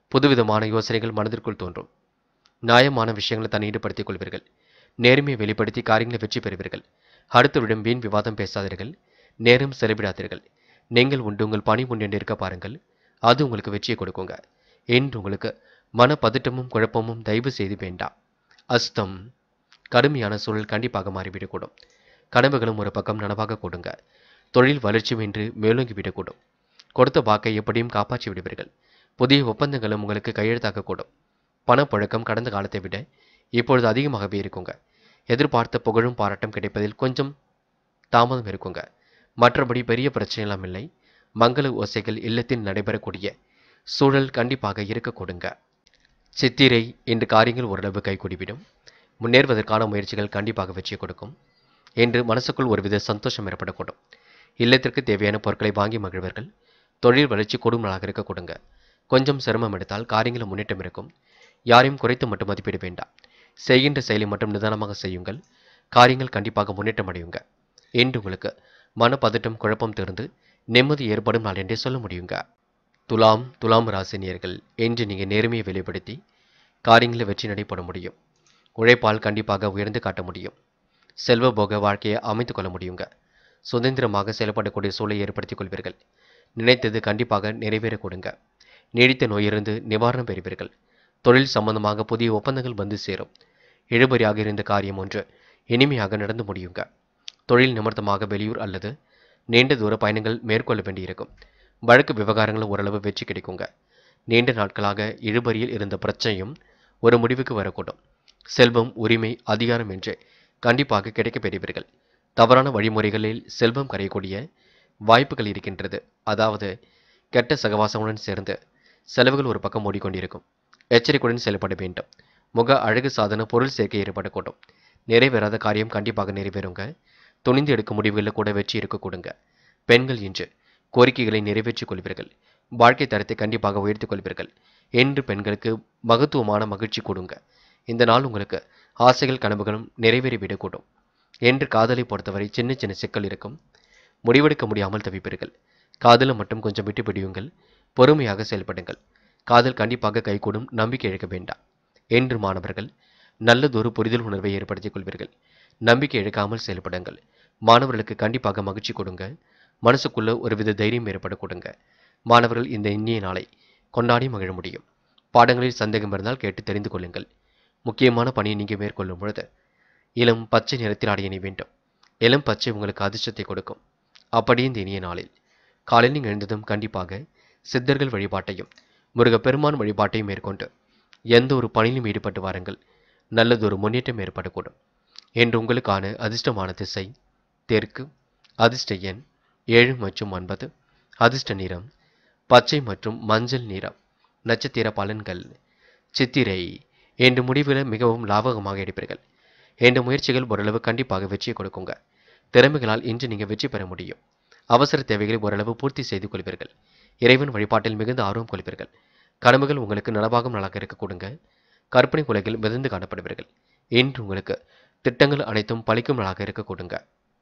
புதுவிதமான யோசனைகள் மனதிற்குள் தோன்றும் நியாயமான விஷயங்களை தன்னை ஈடுபடுத்திக் கொள்வீர்கள் நேர்மையை வெளிப்படுத்தி காரியங்களை வெற்றி பெறுவீர்கள் அடுத்தவரிடம் வீண் விவாதம் பேசாதீர்கள் நேரம் செலவிடாதீர்கள் நீங்கள் உண்டு உங்கள் பணி உண்டு என்று இருக்க பாருங்கள் அது உங்களுக்கு வெற்றியை கொடுக்குங்க என்று உங்களுக்கு மன பதட்டமும் குழப்பமும் தயவு செய்து வேண்டாம் அஸ்தம் கடுமையான சூழல் கண்டிப்பாக மாறிவிடக்கூடும் கனவுகளும் ஒரு பக்கம் நனவாக கொடுங்க தொழில் வளர்ச்சியும் என்று மேலோங்கி விடக்கூடும் கொடுத்த வாக்கை எப்படியும் காப்பாற்றி விடுவீர்கள் புதிய ஒப்பந்தங்களும் உங்களுக்கு கையெழுத்தாக்கக்கூடும் பணப்புழக்கம் கடந்த காலத்தை விட இப்பொழுது அதிகமாகவே இருக்குங்க எதிர்பார்த்த புகழும் பாராட்டம் கிடைப்பதில் கொஞ்சம் தாமதம் இருக்குங்க மற்றபடி பெரிய பிரச்சனைலாம் இல்லை மங்கள ஓசைகள் இல்லத்தில் நடைபெறக்கூடிய சூழல் கண்டிப்பாக இருக்க கொடுங்க சித்திரை இன்று காரியங்கள் ஓரளவு கைகூடிவிடும் முன்னேறுவதற்கான முயற்சிகள் கண்டிப்பாக வெற்றி கொடுக்கும் என்று மனசுக்குள் ஒருவித சந்தோஷம் ஏற்படக்கூடும் இல்லத்திற்கு தேவையான பொருட்களை வாங்கி மகிழ்வர்கள் தொழில் வளர்ச்சி கொடுமலாக இருக்க கொடுங்க கொஞ்சம் சிரமம் எடுத்தால் காரியங்கள் முன்னேற்றம் இருக்கும் யாரையும் குறைத்து மட்டும் மதிப்பிட வேண்டாம் செய்கின்ற செயலை மட்டும் நிதானமாக செய்யுங்கள் காரியங்கள் கண்டிப்பாக முன்னேற்றம் அடையுங்க என்று உங்களுக்கு மனப்பதட்டம் குழப்பம் திறந்து நிம்மதி ஏற்படும் நாள் என்றே சொல்ல முடியுங்க துலாம் துலாம் ராசினியர்கள் என்று நீங்கள் நேர்மையை வெளிப்படுத்தி காரியங்களை வெற்றி நடைபெற முடியும் உழைப்பால் கண்டிப்பாக உயர்ந்து காட்ட முடியும் செல்வ போக வாழ்க்கையை அமைத்துக் கொள்ள முடியுங்க சுதந்திரமாக செயல்படக்கூடிய சூழலை ஏற்படுத்திக் கொள்வீர்கள் நினைத்தது கண்டிப்பாக நிறைவேற கொடுங்க நீடித்த நோயிலிருந்து நிவாரணம் பெறுவீர்கள் தொழில் சம்பந்தமாக புதிய ஒப்பந்தங்கள் வந்து சேரும் இழுபறியாக இருந்த காரியம் ஒன்று இனிமையாக நடந்து முடியுங்க தொழில் நிமித்தமாக வெளியூர் அல்லது நீண்ட தூர பயணங்கள் மேற்கொள்ள வேண்டியிருக்கும் வழக்கு விவகாரங்கள் ஓரளவு வெற்றி கிடைக்குங்க நீண்ட நாட்களாக இழுபறியில் இருந்த பிரச்சனையும் ஒரு முடிவுக்கு வரக்கூடும் செல்வம் உரிமை அதிகாரம் என்று கண்டிப்பாக கிடைக்கப் பெறுவீர்கள் தவறான வழிமுறைகளில் செல்வம் கரையக்கூடிய வாய்ப்புகள் இருக்கின்றது அதாவது கெட்ட சகவாசமுடன் சேர்ந்து செலவுகள் ஒரு பக்கம் ஓடிக்கொண்டிருக்கும் எச்சரிக்கையுடன் செயல்பட வேண்டும் முக அழகு சாதன பொருள் சேர்க்கை ஏற்படக்கூடும் நிறைவேறாத காரியம் கண்டிப்பாக நிறைவேறுங்க துணிந்து எடுக்கும் முடிவுகளில் கூட வெற்றி இருக்க கொடுங்க பெண்கள் இன்று கோரிக்கைகளை நிறைவேற்றிக் கொள்வீர்கள் வாழ்க்கை தரத்தை கண்டிப்பாக உயர்த்திக் கொள்வீர்கள் என்று பெண்களுக்கு மகத்துவமான மகிழ்ச்சி கொடுங்க இந்த நாள் உங்களுக்கு ஆசைகள் கனவுகளும் நிறைவேறிவிடக்கூடும் என்று காதலை பொறுத்தவரை சின்ன சின்ன சிக்கல் இருக்கும் முடிவெடுக்க முடியாமல் தவிப்பீர்கள் காதலை மட்டும் கொஞ்சம் விட்டு பிடியுங்கள் பொறுமையாக செயல்படுங்கள் காதல் கண்டிப்பாக கைகூடும் நம்பிக்கை இழக்க வேண்டாம் என்று மாணவர்கள் நல்லதொரு புரிதல் உணர்வை ஏற்படுத்திக் கொள்வீர்கள் நம்பிக்கை இழக்காமல் செயல்படுங்கள் மாணவர்களுக்கு கண்டிப்பாக மகிழ்ச்சி கொடுங்க மனசுக்குள்ள ஒருவித தைரியம் ஏற்பட கொடுங்க மாணவர்கள் இந்த இனிய நாளை கொண்டாடி மகிழ முடியும் பாடங்களில் சந்தேகம் இருந்தால் கேட்டு தெரிந்து கொள்ளுங்கள் முக்கியமான பணியை நீங்கள் மேற்கொள்ளும் பொழுது இளம் பச்சை நிறத்தில் ஆடை அணிய வேண்டும் இளம் பச்சை உங்களுக்கு அதிர்ஷ்டத்தை கொடுக்கும் அப்படியே இந்த இனிய நாளில் காலையில் நீங்கள் எழுந்ததும் கண்டிப்பாக சித்தர்கள் வழிபாட்டையும் முருகப்பெருமான் வழிபாட்டையும் மேற்கொண்டு எந்த ஒரு பணியிலும் ஈடுபட்டு வாருங்கள் நல்லதொரு முன்னேற்றம் ஏற்படக்கூடும் என்று உங்களுக்கான அதிர்ஷ்டமான திசை தெற்கு அதிர்ஷ்ட எண் ஏழு மற்றும் ஒன்பது அதிர்ஷ்ட நிறம் பச்சை மற்றும் மஞ்சள் நிறம் நட்சத்திர பலன்கள் சித்திரை என்று முடிவில் மிகவும் லாபகமாக எடுப்பீர்கள் என்ற முயற்சிகள் ஓரளவு கண்டிப்பாக வெற்றியை கொடுக்குங்க திறமைகளால் இன்று நீங்கள் வெற்றி பெற முடியும் அவசர தேவைகளை ஓரளவு பூர்த்தி செய்து கொள்வீர்கள் இறைவன் வழிபாட்டில் மிகுந்த ஆர்வம் கொள்வீர்கள் கனவுகள் உங்களுக்கு நலவாகும் நாளாக இருக்க கொடுங்க கற்பனை உலகில் மிதந்து காணப்படுவீர்கள் இன்று உங்களுக்கு திட்டங்கள் அனைத்தும் பழிக்கும் நாளாக இருக்க கொடுங்க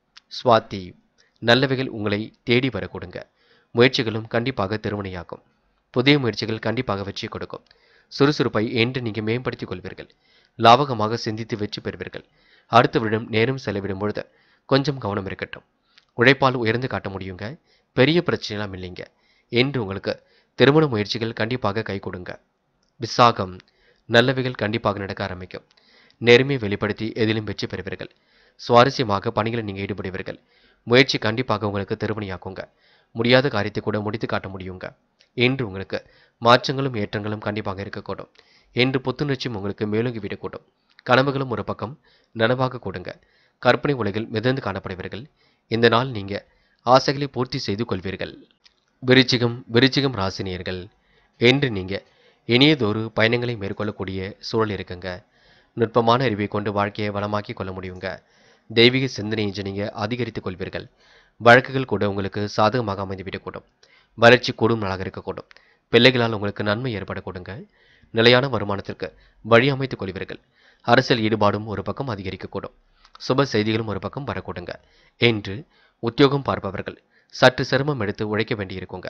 சுவாதி நல்லவைகள் உங்களை தேடி வர கொடுங்க முயற்சிகளும் கண்டிப்பாக திருமணையாகும் புதிய முயற்சிகள் கண்டிப்பாக வெற்றி கொடுக்கும் சுறுசுறுப்பை என்று நீங்கள் மேம்படுத்திக் கொள்வீர்கள் லாபகமாக சிந்தித்து வெற்றி பெறுவீர்கள் அடுத்தவரிடம் நேரம் செலவிடும் பொழுது கொஞ்சம் கவனம் இருக்கட்டும் உழைப்பால் உயர்ந்து காட்ட முடியுங்க பெரிய பிரச்சனைலாம் இல்லைங்க என்று உங்களுக்கு திருமண முயற்சிகள் கண்டிப்பாக கை கொடுங்க விசாகம் நல்லவைகள் கண்டிப்பாக நடக்க ஆரம்பிக்கும் நேர்மையை வெளிப்படுத்தி எதிலும் வெற்றி பெறுவீர்கள் சுவாரஸ்யமாக பணிகளில் நீங்கள் ஈடுபடுவீர்கள் முயற்சி கண்டிப்பாக உங்களுக்கு திருமணியாக்குங்க முடியாத காரியத்தை கூட முடித்து காட்ட முடியுங்க என்று உங்களுக்கு மாற்றங்களும் ஏற்றங்களும் கண்டிப்பாக இருக்கக்கூடும் என்று புத்துணர்ச்சியும் உங்களுக்கு மேலோங்கி விடக்கூடும் கனவுகளும் ஒரு பக்கம் நனவாக கொடுங்க கற்பனை உலகில் மிதந்து காணப்படுவீர்கள் இந்த நாள் நீங்க ஆசைகளை பூர்த்தி செய்து கொள்வீர்கள் விருச்சிகம் விருச்சிகம் ராசினியர்கள் என்று நீங்க இனியதொரு பயணங்களை மேற்கொள்ளக்கூடிய சூழல் இருக்குங்க நுட்பமான அறிவை கொண்டு வாழ்க்கையை வளமாக்கி கொள்ள முடியுங்க தெய்வீக சிந்தனை இன்று நீங்க அதிகரித்துக் கொள்வீர்கள் வழக்குகள் கூட உங்களுக்கு சாதகமாக அமைந்துவிடக்கூடும் வளர்ச்சி கூடும் நாளாக இருக்கக்கூடும் பிள்ளைகளால் உங்களுக்கு நன்மை ஏற்படக்கூடுங்க நிலையான வருமானத்திற்கு வழி அமைத்துக் கொள்வீர்கள் அரசியல் ஈடுபாடும் ஒரு பக்கம் அதிகரிக்கக்கூடும் சுப செய்திகளும் ஒரு பக்கம் வரக்கூடுங்க என்று உத்தியோகம் பார்ப்பவர்கள் சற்று சிரமம் எடுத்து உழைக்க வேண்டியிருக்குங்க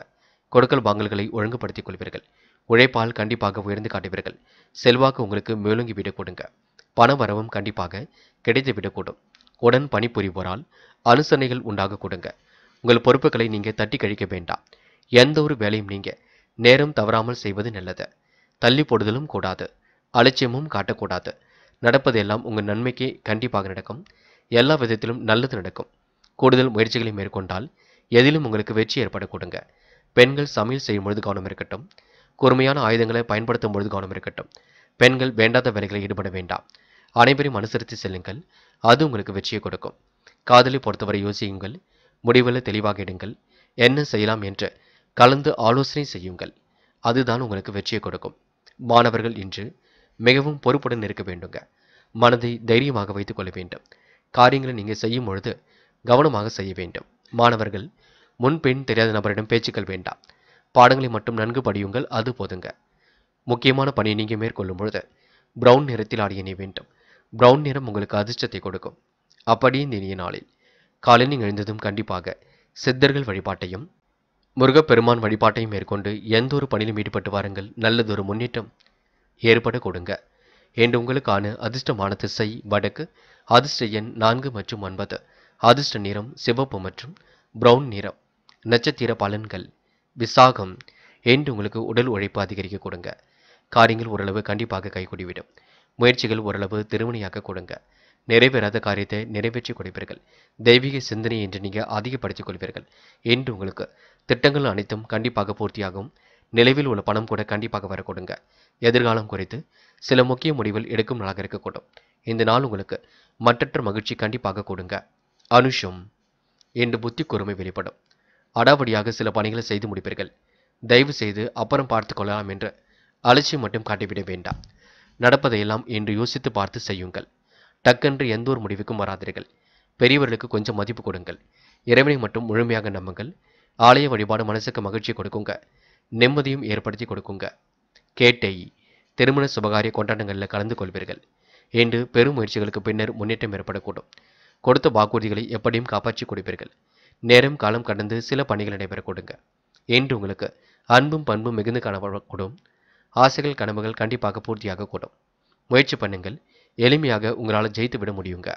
கொடுக்கல் வாங்கல்களை ஒழுங்குபடுத்திக் கொள்வீர்கள் உழைப்பால் கண்டிப்பாக உயர்ந்து காட்டுவீர்கள் செல்வாக்கு உங்களுக்கு மேலுங்கி விடக் கொடுங்க பண வரவும் கண்டிப்பாக கிடைத்து விடக்கூடும் உடன் பணிபுரிவோரால் அனுசரணைகள் உண்டாக கொடுங்க உங்கள் பொறுப்புகளை நீங்க தட்டி கழிக்க வேண்டாம் எந்த ஒரு வேலையும் நீங்க நேரம் தவறாமல் செய்வது நல்லது தள்ளி போடுதலும் கூடாது அலட்சியமும் காட்டக்கூடாது நடப்பதெல்லாம் உங்கள் நன்மைக்கு கண்டிப்பாக நடக்கும் எல்லா விதத்திலும் நல்லது நடக்கும் கூடுதல் முயற்சிகளை மேற்கொண்டால் எதிலும் உங்களுக்கு வெற்றி ஏற்பட கொடுங்க பெண்கள் சமையல் செய்யும் பொழுது கவனம் இருக்கட்டும் கூர்மையான ஆயுதங்களை பயன்படுத்தும் பொழுது கவனம் இருக்கட்டும் பெண்கள் வேண்டாத வேலைகளில் ஈடுபட வேண்டாம் அனைவரையும் அனுசரித்து செல்லுங்கள் அது உங்களுக்கு வெற்றியை கொடுக்கும் காதலை பொறுத்தவரை யோசியுங்கள் முடிவில் தெளிவாக இடுங்கள் என்ன செய்யலாம் என்று கலந்து ஆலோசனை செய்யுங்கள் அதுதான் உங்களுக்கு வெற்றியை கொடுக்கும் மாணவர்கள் இன்று மிகவும் பொறுப்புடன் இருக்க வேண்டுங்க மனதை தைரியமாக வைத்துக் கொள்ள வேண்டும் காரியங்களை நீங்கள் செய்யும் பொழுது கவனமாக செய்ய வேண்டும் மாணவர்கள் முன்பின் தெரியாத நபரிடம் பேச்சுக்கள் வேண்டாம் பாடங்களை மட்டும் நன்கு படியுங்கள் அது போதுங்க முக்கியமான பணியை நீங்கள் மேற்கொள்ளும் பொழுது பிரவுன் நிறத்தில் ஆடிய நீ வேண்டும் பிரவுன் நிறம் உங்களுக்கு அதிர்ஷ்டத்தை கொடுக்கும் அப்படியே இந்த இனிய நாளில் காலையில் நீங்கள் எழுந்ததும் கண்டிப்பாக சித்தர்கள் வழிபாட்டையும் முருகப்பெருமான் வழிபாட்டையும் மேற்கொண்டு எந்த ஒரு பணியிலும் ஈடுபட்டு வாருங்கள் நல்லதொரு முன்னேற்றம் ஏற்பட கொடுங்க என்று உங்களுக்கான அதிர்ஷ்டமான திசை வடக்கு அதிர்ஷ்ட எண் நான்கு மற்றும் ஒன்பது அதிர்ஷ்ட நிறம் சிவப்பு மற்றும் பிரவுன் நிறம் நட்சத்திர பலன்கள் விசாகம் என்று உங்களுக்கு உடல் உழைப்பு அதிகரிக்க கொடுங்க காரியங்கள் ஓரளவு கண்டிப்பாக கைகூடிவிடும் முயற்சிகள் ஓரளவு திருமணியாக்க கொடுங்க நிறைவேறாத காரியத்தை நிறைவேற்றி கொடுப்பீர்கள் தெய்வீக சிந்தனை என்று நீங்கள் அதிகப்படுத்திக் கொள்வீர்கள் என்று உங்களுக்கு திட்டங்கள் அனைத்தும் கண்டிப்பாக பூர்த்தியாகும் நிலவில் உள்ள பணம் கூட கண்டிப்பாக வர கொடுங்க எதிர்காலம் குறித்து சில முக்கிய முடிவுகள் எடுக்கும் நாளாக இருக்கக்கூடும் இந்த நாள் உங்களுக்கு மற்றற்ற மகிழ்ச்சி கண்டிப்பாக கொடுங்க அனுஷம் என்று புத்தி கூர்மை வெளிப்படும் அடாவடியாக சில பணிகளை செய்து முடிப்பீர்கள் தயவு செய்து அப்புறம் பார்த்து கொள்ளலாம் என்று அலட்சியம் மட்டும் காட்டிவிட வேண்டாம் நடப்பதையெல்லாம் என்று யோசித்து பார்த்து செய்யுங்கள் டக்கென்று எந்த ஒரு முடிவுக்கும் வராதீர்கள் பெரியவர்களுக்கு கொஞ்சம் மதிப்பு கொடுங்கள் இறைவனை மட்டும் முழுமையாக நம்புங்கள் ஆலய வழிபாடு மனசுக்கு மகிழ்ச்சி கொடுக்குங்க நிம்மதியும் ஏற்படுத்தி கொடுக்குங்க கேட்டை திருமண சுபகாரிய கொண்டாட்டங்களில் கலந்து கொள்வீர்கள் என்று பெரும் முயற்சிகளுக்கு பின்னர் முன்னேற்றம் ஏற்படக்கூடும் கொடுத்த வாக்குறுதிகளை எப்படியும் காப்பாற்றி கொடுப்பீர்கள் நேரம் காலம் கடந்து சில பணிகள் நடைபெற கொடுங்க என்று உங்களுக்கு அன்பும் பண்பும் மிகுந்து காணப்படக்கூடும் ஆசைகள் கனவுகள் கண்டிப்பாக பூர்த்தியாக கூடும் முயற்சி பண்ணுங்கள் எளிமையாக உங்களால் ஜெயித்து விட முடியுங்க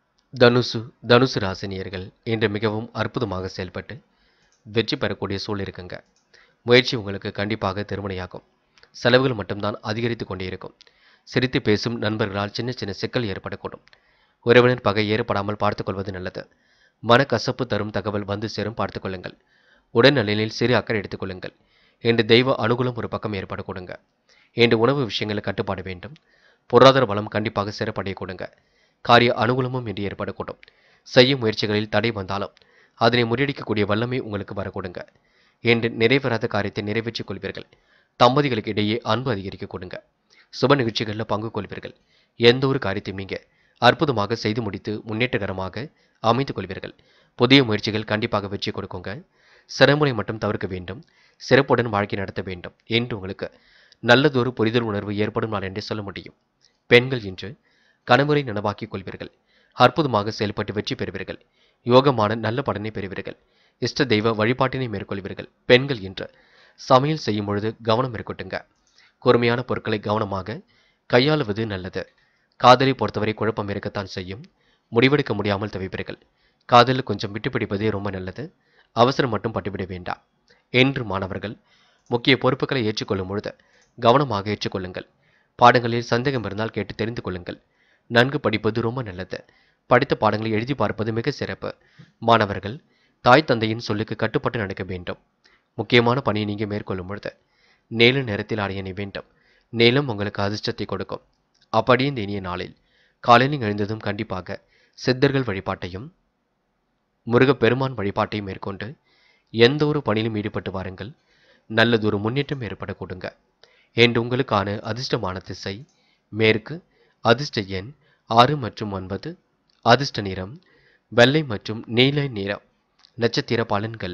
தனுசு தனுசு ராசினியர்கள் இன்று மிகவும் அற்புதமாக செயல்பட்டு வெற்றி பெறக்கூடிய சூழல் இருக்குங்க முயற்சி உங்களுக்கு கண்டிப்பாக திருமணையாகும் செலவுகள் மட்டும்தான் அதிகரித்து கொண்டே இருக்கும் சிரித்து பேசும் நண்பர்களால் சின்ன சின்ன சிக்கல் ஏற்படக்கூடும் உறவினர் பகை ஏற்படாமல் பார்த்துக்கொள்வது நல்லது மனக்கசப்பு தரும் தகவல் வந்து சேரும் பார்த்துக்கொள்ளுங்கள் உடல்நலனில் சிறு அக்கறை எடுத்துக்கொள்ளுங்கள் என்று தெய்வ அனுகூலம் ஒரு பக்கம் ஏற்பட கொடுங்க என்று உணவு விஷயங்களை கட்டுப்பாடு வேண்டும் பொருளாதார பலம் கண்டிப்பாக சிறப்படைய கொடுங்க காரிய அனுகூலமும் என்று ஏற்படக்கூடும் செய்யும் முயற்சிகளில் தடை வந்தாலும் அதனை முறியடிக்கக்கூடிய வல்லமை உங்களுக்கு வரக்கூடுங்க என்று நிறைவேறாத காரியத்தை நிறைவேற்றிக் கொள்வீர்கள் தம்பதிகளுக்கு இடையே அன்பு அதிகரிக்க கொடுங்க சுப நிகழ்ச்சிகளில் பங்கு கொள்வீர்கள் எந்த ஒரு காரியத்தையும் நீங்கள் அற்புதமாக செய்து முடித்து முன்னேற்றகரமாக அமைத்துக் கொள்வீர்கள் புதிய முயற்சிகள் கண்டிப்பாக வெற்றி கொடுக்குங்க சிறமுறை மட்டும் தவிர்க்க வேண்டும் சிறப்புடன் வாழ்க்கை நடத்த வேண்டும் என்று உங்களுக்கு நல்லதொரு புரிதல் உணர்வு ஏற்படும் நாள் என்றே சொல்ல முடியும் பெண்கள் இன்று கணவரை நனவாக்கிக் கொள்வீர்கள் அற்புதமாக செயல்பட்டு வெற்றி பெறுவீர்கள் யோகமான நல்ல பலனை பெறுவீர்கள் இஷ்ட தெய்வ வழிபாட்டினை மேற்கொள்வீர்கள் பெண்கள் இன்று சமையல் செய்யும் பொழுது கவனம் இருக்கட்டுங்க கூர்மையான பொருட்களை கவனமாக கையாளுவது நல்லது காதலை பொறுத்தவரை குழப்பம் இருக்கத்தான் செய்யும் முடிவெடுக்க முடியாமல் தவிப்பீர்கள் காதலில் கொஞ்சம் விட்டு பிடிப்பதே ரொம்ப நல்லது அவசரம் மட்டும் பட்டுவிட வேண்டாம் என்று மாணவர்கள் முக்கிய பொறுப்புகளை ஏற்றுக்கொள்ளும் பொழுது கவனமாக ஏற்றுக்கொள்ளுங்கள் பாடங்களில் சந்தேகம் இருந்தால் கேட்டு தெரிந்து கொள்ளுங்கள் நன்கு படிப்பது ரொம்ப நல்லது படித்த பாடங்களை எழுதி பார்ப்பது மிக சிறப்பு மாணவர்கள் தாய் தந்தையின் சொல்லுக்கு கட்டுப்பட்டு நடக்க வேண்டும் முக்கியமான பணியை நீங்கள் மேற்கொள்ளும் பொழுது நேல நேரத்தில் அடைய வேண்டும் நேலம் உங்களுக்கு அதிர்ஷ்டத்தை கொடுக்கும் அப்படியே இந்த இனிய நாளில் காலையில் எழுந்ததும் கண்டிப்பாக சித்தர்கள் வழிபாட்டையும் முருகப்பெருமான் வழிபாட்டையும் மேற்கொண்டு எந்த ஒரு பணியிலும் ஈடுபட்டு வாருங்கள் நல்லதொரு முன்னேற்றம் ஏற்பட கொடுங்க என்று உங்களுக்கான அதிர்ஷ்டமான திசை மேற்கு அதிர்ஷ்ட எண் ஆறு மற்றும் ஒன்பது அதிர்ஷ்ட நிறம் வெள்ளை மற்றும் நீல நிறம் நட்சத்திர பலன்கள்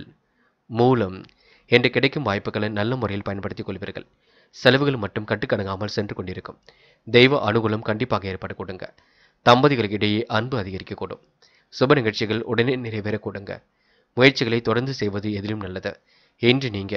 மூலம் என்று கிடைக்கும் வாய்ப்புகளை நல்ல முறையில் பயன்படுத்திக் கொள்வீர்கள் செலவுகள் மட்டும் கட்டுக்கடங்காமல் சென்று கொண்டிருக்கும் தெய்வ அனுகூலம் கண்டிப்பாக ஏற்பட கொடுங்க தம்பதிகளுக்கு இடையே அன்பு அதிகரிக்கக்கூடும் சுப நிகழ்ச்சிகள் உடனே நிறைவேற கொடுங்க முயற்சிகளை தொடர்ந்து செய்வது எதிலும் நல்லது என்று நீங்க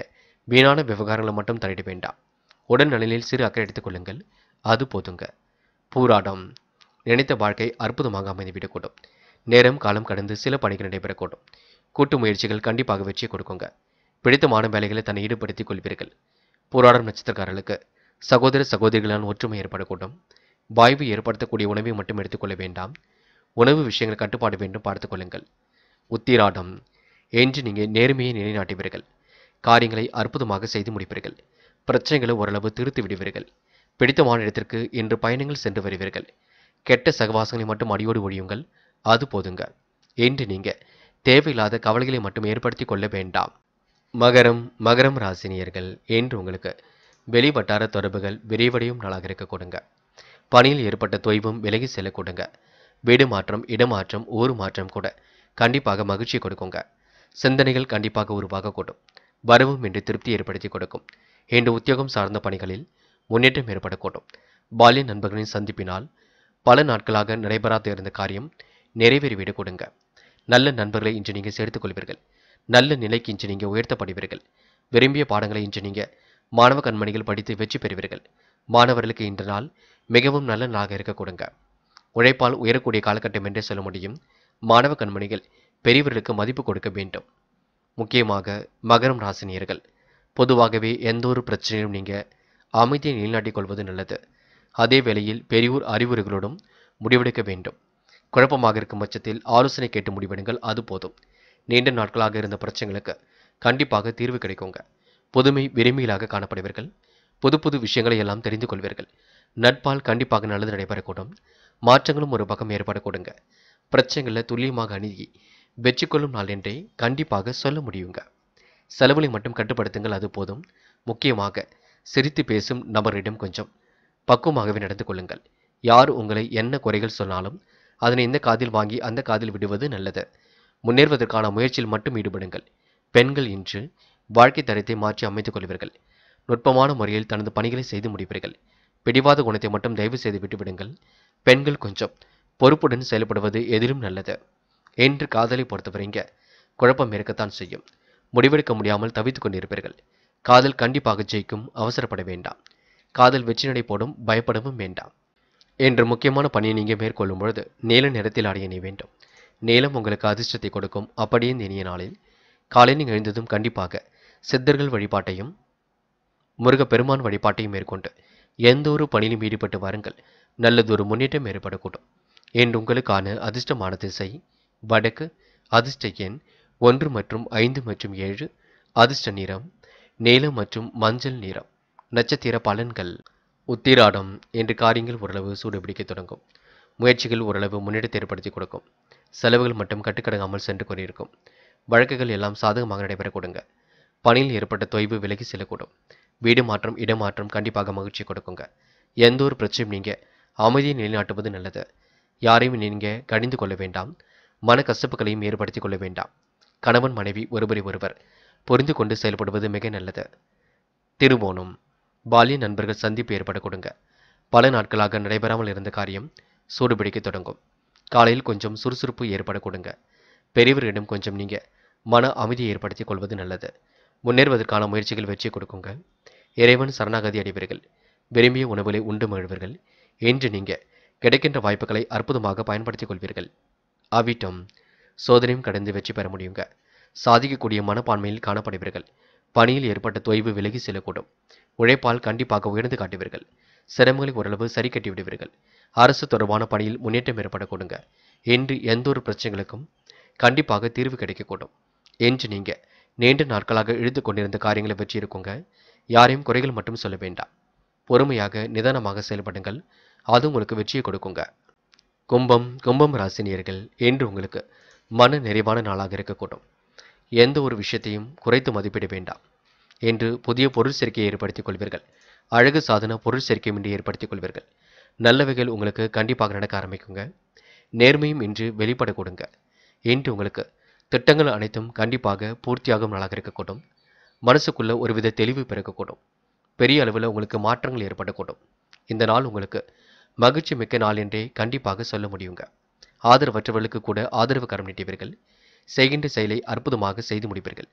வீணான விவகாரங்களை மட்டும் தலையிட வேண்டாம் உடல் நலனில் சிறு அக்கறை எடுத்துக் கொள்ளுங்கள் அது போதுங்க பூராடம் நினைத்த வாழ்க்கை அற்புதமாக அமைந்துவிடக்கூடும் நேரம் காலம் கடந்து சில பணிகள் நடைபெறக்கூடும் கூட்டு முயற்சிகள் கண்டிப்பாக வெற்றியை கொடுக்குங்க பிடித்தமான வேலைகளை தன்னை ஈடுபடுத்திக் கொள்வீர்கள் போராடும் நட்சத்திரக்காரர்களுக்கு சகோதர சகோதரிகளால் ஒற்றுமை ஏற்படக்கூடும் வாய்வு ஏற்படுத்தக்கூடிய உணவை மட்டும் எடுத்துக்கொள்ள வேண்டாம் உணவு விஷயங்கள் கட்டுப்பாடு வேண்டும் பார்த்துக் கொள்ளுங்கள் உத்திராடம் என்று நீங்கள் நேர்மையை நிலைநாட்டுவீர்கள் காரியங்களை அற்புதமாக செய்து முடிப்பீர்கள் பிரச்சனைகளை ஓரளவு திருத்தி விடுவீர்கள் பிடித்தமான இடத்திற்கு இன்று பயணங்கள் சென்று வருவீர்கள் கெட்ட சகவாசங்களை மட்டும் அடியோடு ஒழியுங்கள் அது போதுங்க என்று நீங்க தேவையில்லாத கவலைகளை மட்டும் ஏற்படுத்தி கொள்ள வேண்டாம் மகரம் மகரம் ராசினியர்கள் என்று உங்களுக்கு வெளிவட்டார தொடர்புகள் விரைவடையும் நாளாக இருக்க கொடுங்க பணியில் ஏற்பட்ட தொய்வும் விலகி செல்ல கொடுங்க வீடு மாற்றம் இடமாற்றம் ஊர் மாற்றம் கூட கண்டிப்பாக மகிழ்ச்சி கொடுக்குங்க சிந்தனைகள் கண்டிப்பாக உருவாகக்கூடும் வரவும் இன்று திருப்தி ஏற்படுத்தி கொடுக்கும் இன்று உத்தியோகம் சார்ந்த பணிகளில் முன்னேற்றம் ஏற்படக்கூடும் பால்ய நண்பர்களின் சந்திப்பினால் பல நாட்களாக நடைபெறாத இருந்த காரியம் நிறைவேறிவிடக் கொடுங்க நல்ல நண்பர்களை இன்று நீங்கள் சேர்த்துக் கொள்வீர்கள் நல்ல நிலைக்கு இன்று நீங்கள் உயர்த்தப்படுவீர்கள் விரும்பிய பாடங்களை இன்று நீங்கள் மாணவ கண்மணிகள் படித்து வெற்றி பெறுவீர்கள் மாணவர்களுக்கு இன்று நாள் மிகவும் நல்ல நாளாக இருக்க கொடுங்க உழைப்பால் உயரக்கூடிய காலகட்டம் என்றே சொல்ல முடியும் மாணவ கண்மணிகள் பெரியவர்களுக்கு மதிப்பு கொடுக்க வேண்டும் முக்கியமாக மகரம் ராசினியர்கள் பொதுவாகவே எந்த ஒரு பிரச்சனையும் நீங்கள் அமைதியை நிலைநாட்டிக் கொள்வது நல்லது அதே வேளையில் பெரியோர் அறிவுரைகளோடும் முடிவெடுக்க வேண்டும் குழப்பமாக இருக்கும் பட்சத்தில் ஆலோசனை கேட்டு முடிவெடுங்கள் அது போதும் நீண்ட நாட்களாக இருந்த பிரச்சனைகளுக்கு கண்டிப்பாக தீர்வு கிடைக்குங்க புதுமை விரும்பிகளாக காணப்படுவீர்கள் புது புது விஷயங்களை எல்லாம் தெரிந்து கொள்வீர்கள் நட்பால் கண்டிப்பாக நல்லது நடைபெறக்கூடும் மாற்றங்களும் ஒரு பக்கம் ஏற்படக்கூடுங்க பிரச்சனைகளில் துல்லியமாக அணுகி வெற்றி கொள்ளும் நாள் என்றே கண்டிப்பாக சொல்ல முடியுங்க செலவுகளை மட்டும் கட்டுப்படுத்துங்கள் அது போதும் முக்கியமாக சிரித்து பேசும் நபரிடம் கொஞ்சம் பக்குவமாகவே நடந்து கொள்ளுங்கள் யார் உங்களை என்ன குறைகள் சொன்னாலும் அதனை இந்த காதில் வாங்கி அந்த காதில் விடுவது நல்லது முன்னேறுவதற்கான முயற்சியில் மட்டும் ஈடுபடுங்கள் பெண்கள் இன்று வாழ்க்கை தரத்தை மாற்றி அமைத்துக் கொள்வீர்கள் நுட்பமான முறையில் தனது பணிகளை செய்து முடிப்பீர்கள் பிடிவாத குணத்தை மட்டும் தயவு செய்து விட்டுவிடுங்கள் பெண்கள் கொஞ்சம் பொறுப்புடன் செயல்படுவது எதிலும் நல்லது என்று காதலை பொறுத்தவரைங்க குழப்பம் இருக்கத்தான் செய்யும் முடிவெடுக்க முடியாமல் தவித்துக் கொண்டிருப்பீர்கள் காதல் கண்டிப்பாக ஜெயிக்கும் அவசரப்பட வேண்டாம் காதல் வெற்றி நடை போடும் பயப்படவும் வேண்டாம் என்று முக்கியமான பணியை நீங்கள் மேற்கொள்ளும் பொழுது நீல நிறத்தில் அடைய நீ வேண்டும் நீலம் உங்களுக்கு அதிர்ஷ்டத்தை கொடுக்கும் அப்படியே இந்த இனிய நாளில் காலை நீங்கள் எழுந்ததும் கண்டிப்பாக சித்தர்கள் வழிபாட்டையும் முருகப்பெருமான் வழிபாட்டையும் மேற்கொண்டு எந்த ஒரு பணியிலும் ஈடுபட்டு வாருங்கள் நல்லதொரு முன்னேற்றம் ஏற்படக்கூடும் என்று உங்களுக்கான அதிர்ஷ்டமான திசை வடக்கு அதிர்ஷ்ட எண் ஒன்று மற்றும் ஐந்து மற்றும் ஏழு அதிர்ஷ்ட நிறம் நீலம் மற்றும் மஞ்சள் நிறம் நட்சத்திர பலன்கள் உத்திராடம் என்று காரியங்கள் ஓரளவு சூடுபிடிக்க தொடங்கும் முயற்சிகள் ஓரளவு முன்னேற்றத்தை ஏற்படுத்தி கொடுக்கும் செலவுகள் மட்டும் கட்டுக்கடங்காமல் சென்று கொண்டிருக்கும் வழக்குகள் எல்லாம் சாதகமாக நடைபெற கொடுங்க பணியில் ஏற்பட்ட தொய்வு விலகி செல்லக்கூடும் வீடு மாற்றம் இடமாற்றம் கண்டிப்பாக மகிழ்ச்சி கொடுக்குங்க எந்த ஒரு பிரச்சனையும் நீங்கள் அமைதியை நிலைநாட்டுவது நல்லது யாரையும் நீங்கள் கடிந்து கொள்ள வேண்டாம் மன கசப்புகளையும் ஏற்படுத்திக் கொள்ள வேண்டாம் கணவன் மனைவி ஒருவரை ஒருவர் புரிந்து கொண்டு செயல்படுவது மிக நல்லது திருவோணம் பால்ய நண்பர்கள் சந்திப்பு ஏற்பட கொடுங்க பல நாட்களாக நடைபெறாமல் இருந்த காரியம் சூடுபிடிக்க தொடங்கும் காலையில் கொஞ்சம் சுறுசுறுப்பு ஏற்பட கொடுங்க பெரியவர்களிடம் கொஞ்சம் நீங்கள் மன அமைதியை ஏற்படுத்திக் கொள்வது நல்லது முன்னேறுவதற்கான முயற்சிகள் வெற்றி கொடுக்குங்க இறைவன் சரணாகதி அடைவீர்கள் விரும்பிய உணவுகளை உண்டு மகிழ்வீர்கள் என்று நீங்கள் கிடைக்கின்ற வாய்ப்புகளை அற்புதமாக பயன்படுத்திக் கொள்வீர்கள் அவிட்டம் சோதனையும் கடந்து வெற்றி பெற முடியுங்க சாதிக்கக்கூடிய மனப்பான்மையில் காணப்படுவீர்கள் பணியில் ஏற்பட்ட தொய்வு விலகி செல்லக்கூடும் உழைப்பால் கண்டிப்பாக உயர்ந்து காட்டுவீர்கள் சிரமங்களை ஓரளவு சரி கட்டி விடுவீர்கள் அரசு தொடர்பான பணியில் முன்னேற்றம் ஏற்பட கொடுங்க என்று எந்த ஒரு பிரச்சனைகளுக்கும் கண்டிப்பாக தீர்வு கிடைக்கக்கூடும் என்று நீங்க நீண்ட நாட்களாக இழுத்து கொண்டிருந்த காரியங்களை வெற்றி இருக்குங்க யாரையும் குறைகள் மட்டும் சொல்ல வேண்டாம் பொறுமையாக நிதானமாக செயல்படுங்கள் அது உங்களுக்கு வெற்றியை கொடுக்குங்க கும்பம் கும்பம் ராசினியர்கள் என்று உங்களுக்கு மன நிறைவான நாளாக இருக்கக்கூடும் எந்த ஒரு விஷயத்தையும் குறைத்து மதிப்பிட வேண்டாம் என்று புதிய பொருள் சேர்க்கையை ஏற்படுத்திக் கொள்வீர்கள் அழகு சாதன பொருள் சேர்க்கை இன்றி ஏற்படுத்திக் கொள்வீர்கள் நல்லவைகள் உங்களுக்கு கண்டிப்பாக நடக்க ஆரம்பிக்குங்க நேர்மையும் இன்று வெளிப்பட கொடுங்க இன்று உங்களுக்கு திட்டங்கள் அனைத்தும் கண்டிப்பாக பூர்த்தியாகும் நாளாக இருக்கக்கூடும் மனசுக்குள்ள ஒருவித தெளிவு பிறக்கக்கூடும் பெரிய அளவில் உங்களுக்கு மாற்றங்கள் ஏற்படக்கூடும் இந்த நாள் உங்களுக்கு மகிழ்ச்சி மிக்க நாள் என்றே கண்டிப்பாக சொல்ல முடியுங்க ஆதரவற்றவர்களுக்கு கூட ஆதரவு கரம் நீட்டுவீர்கள் செய்கின்ற செயலை அற்புதமாக செய்து முடிப்பீர்கள்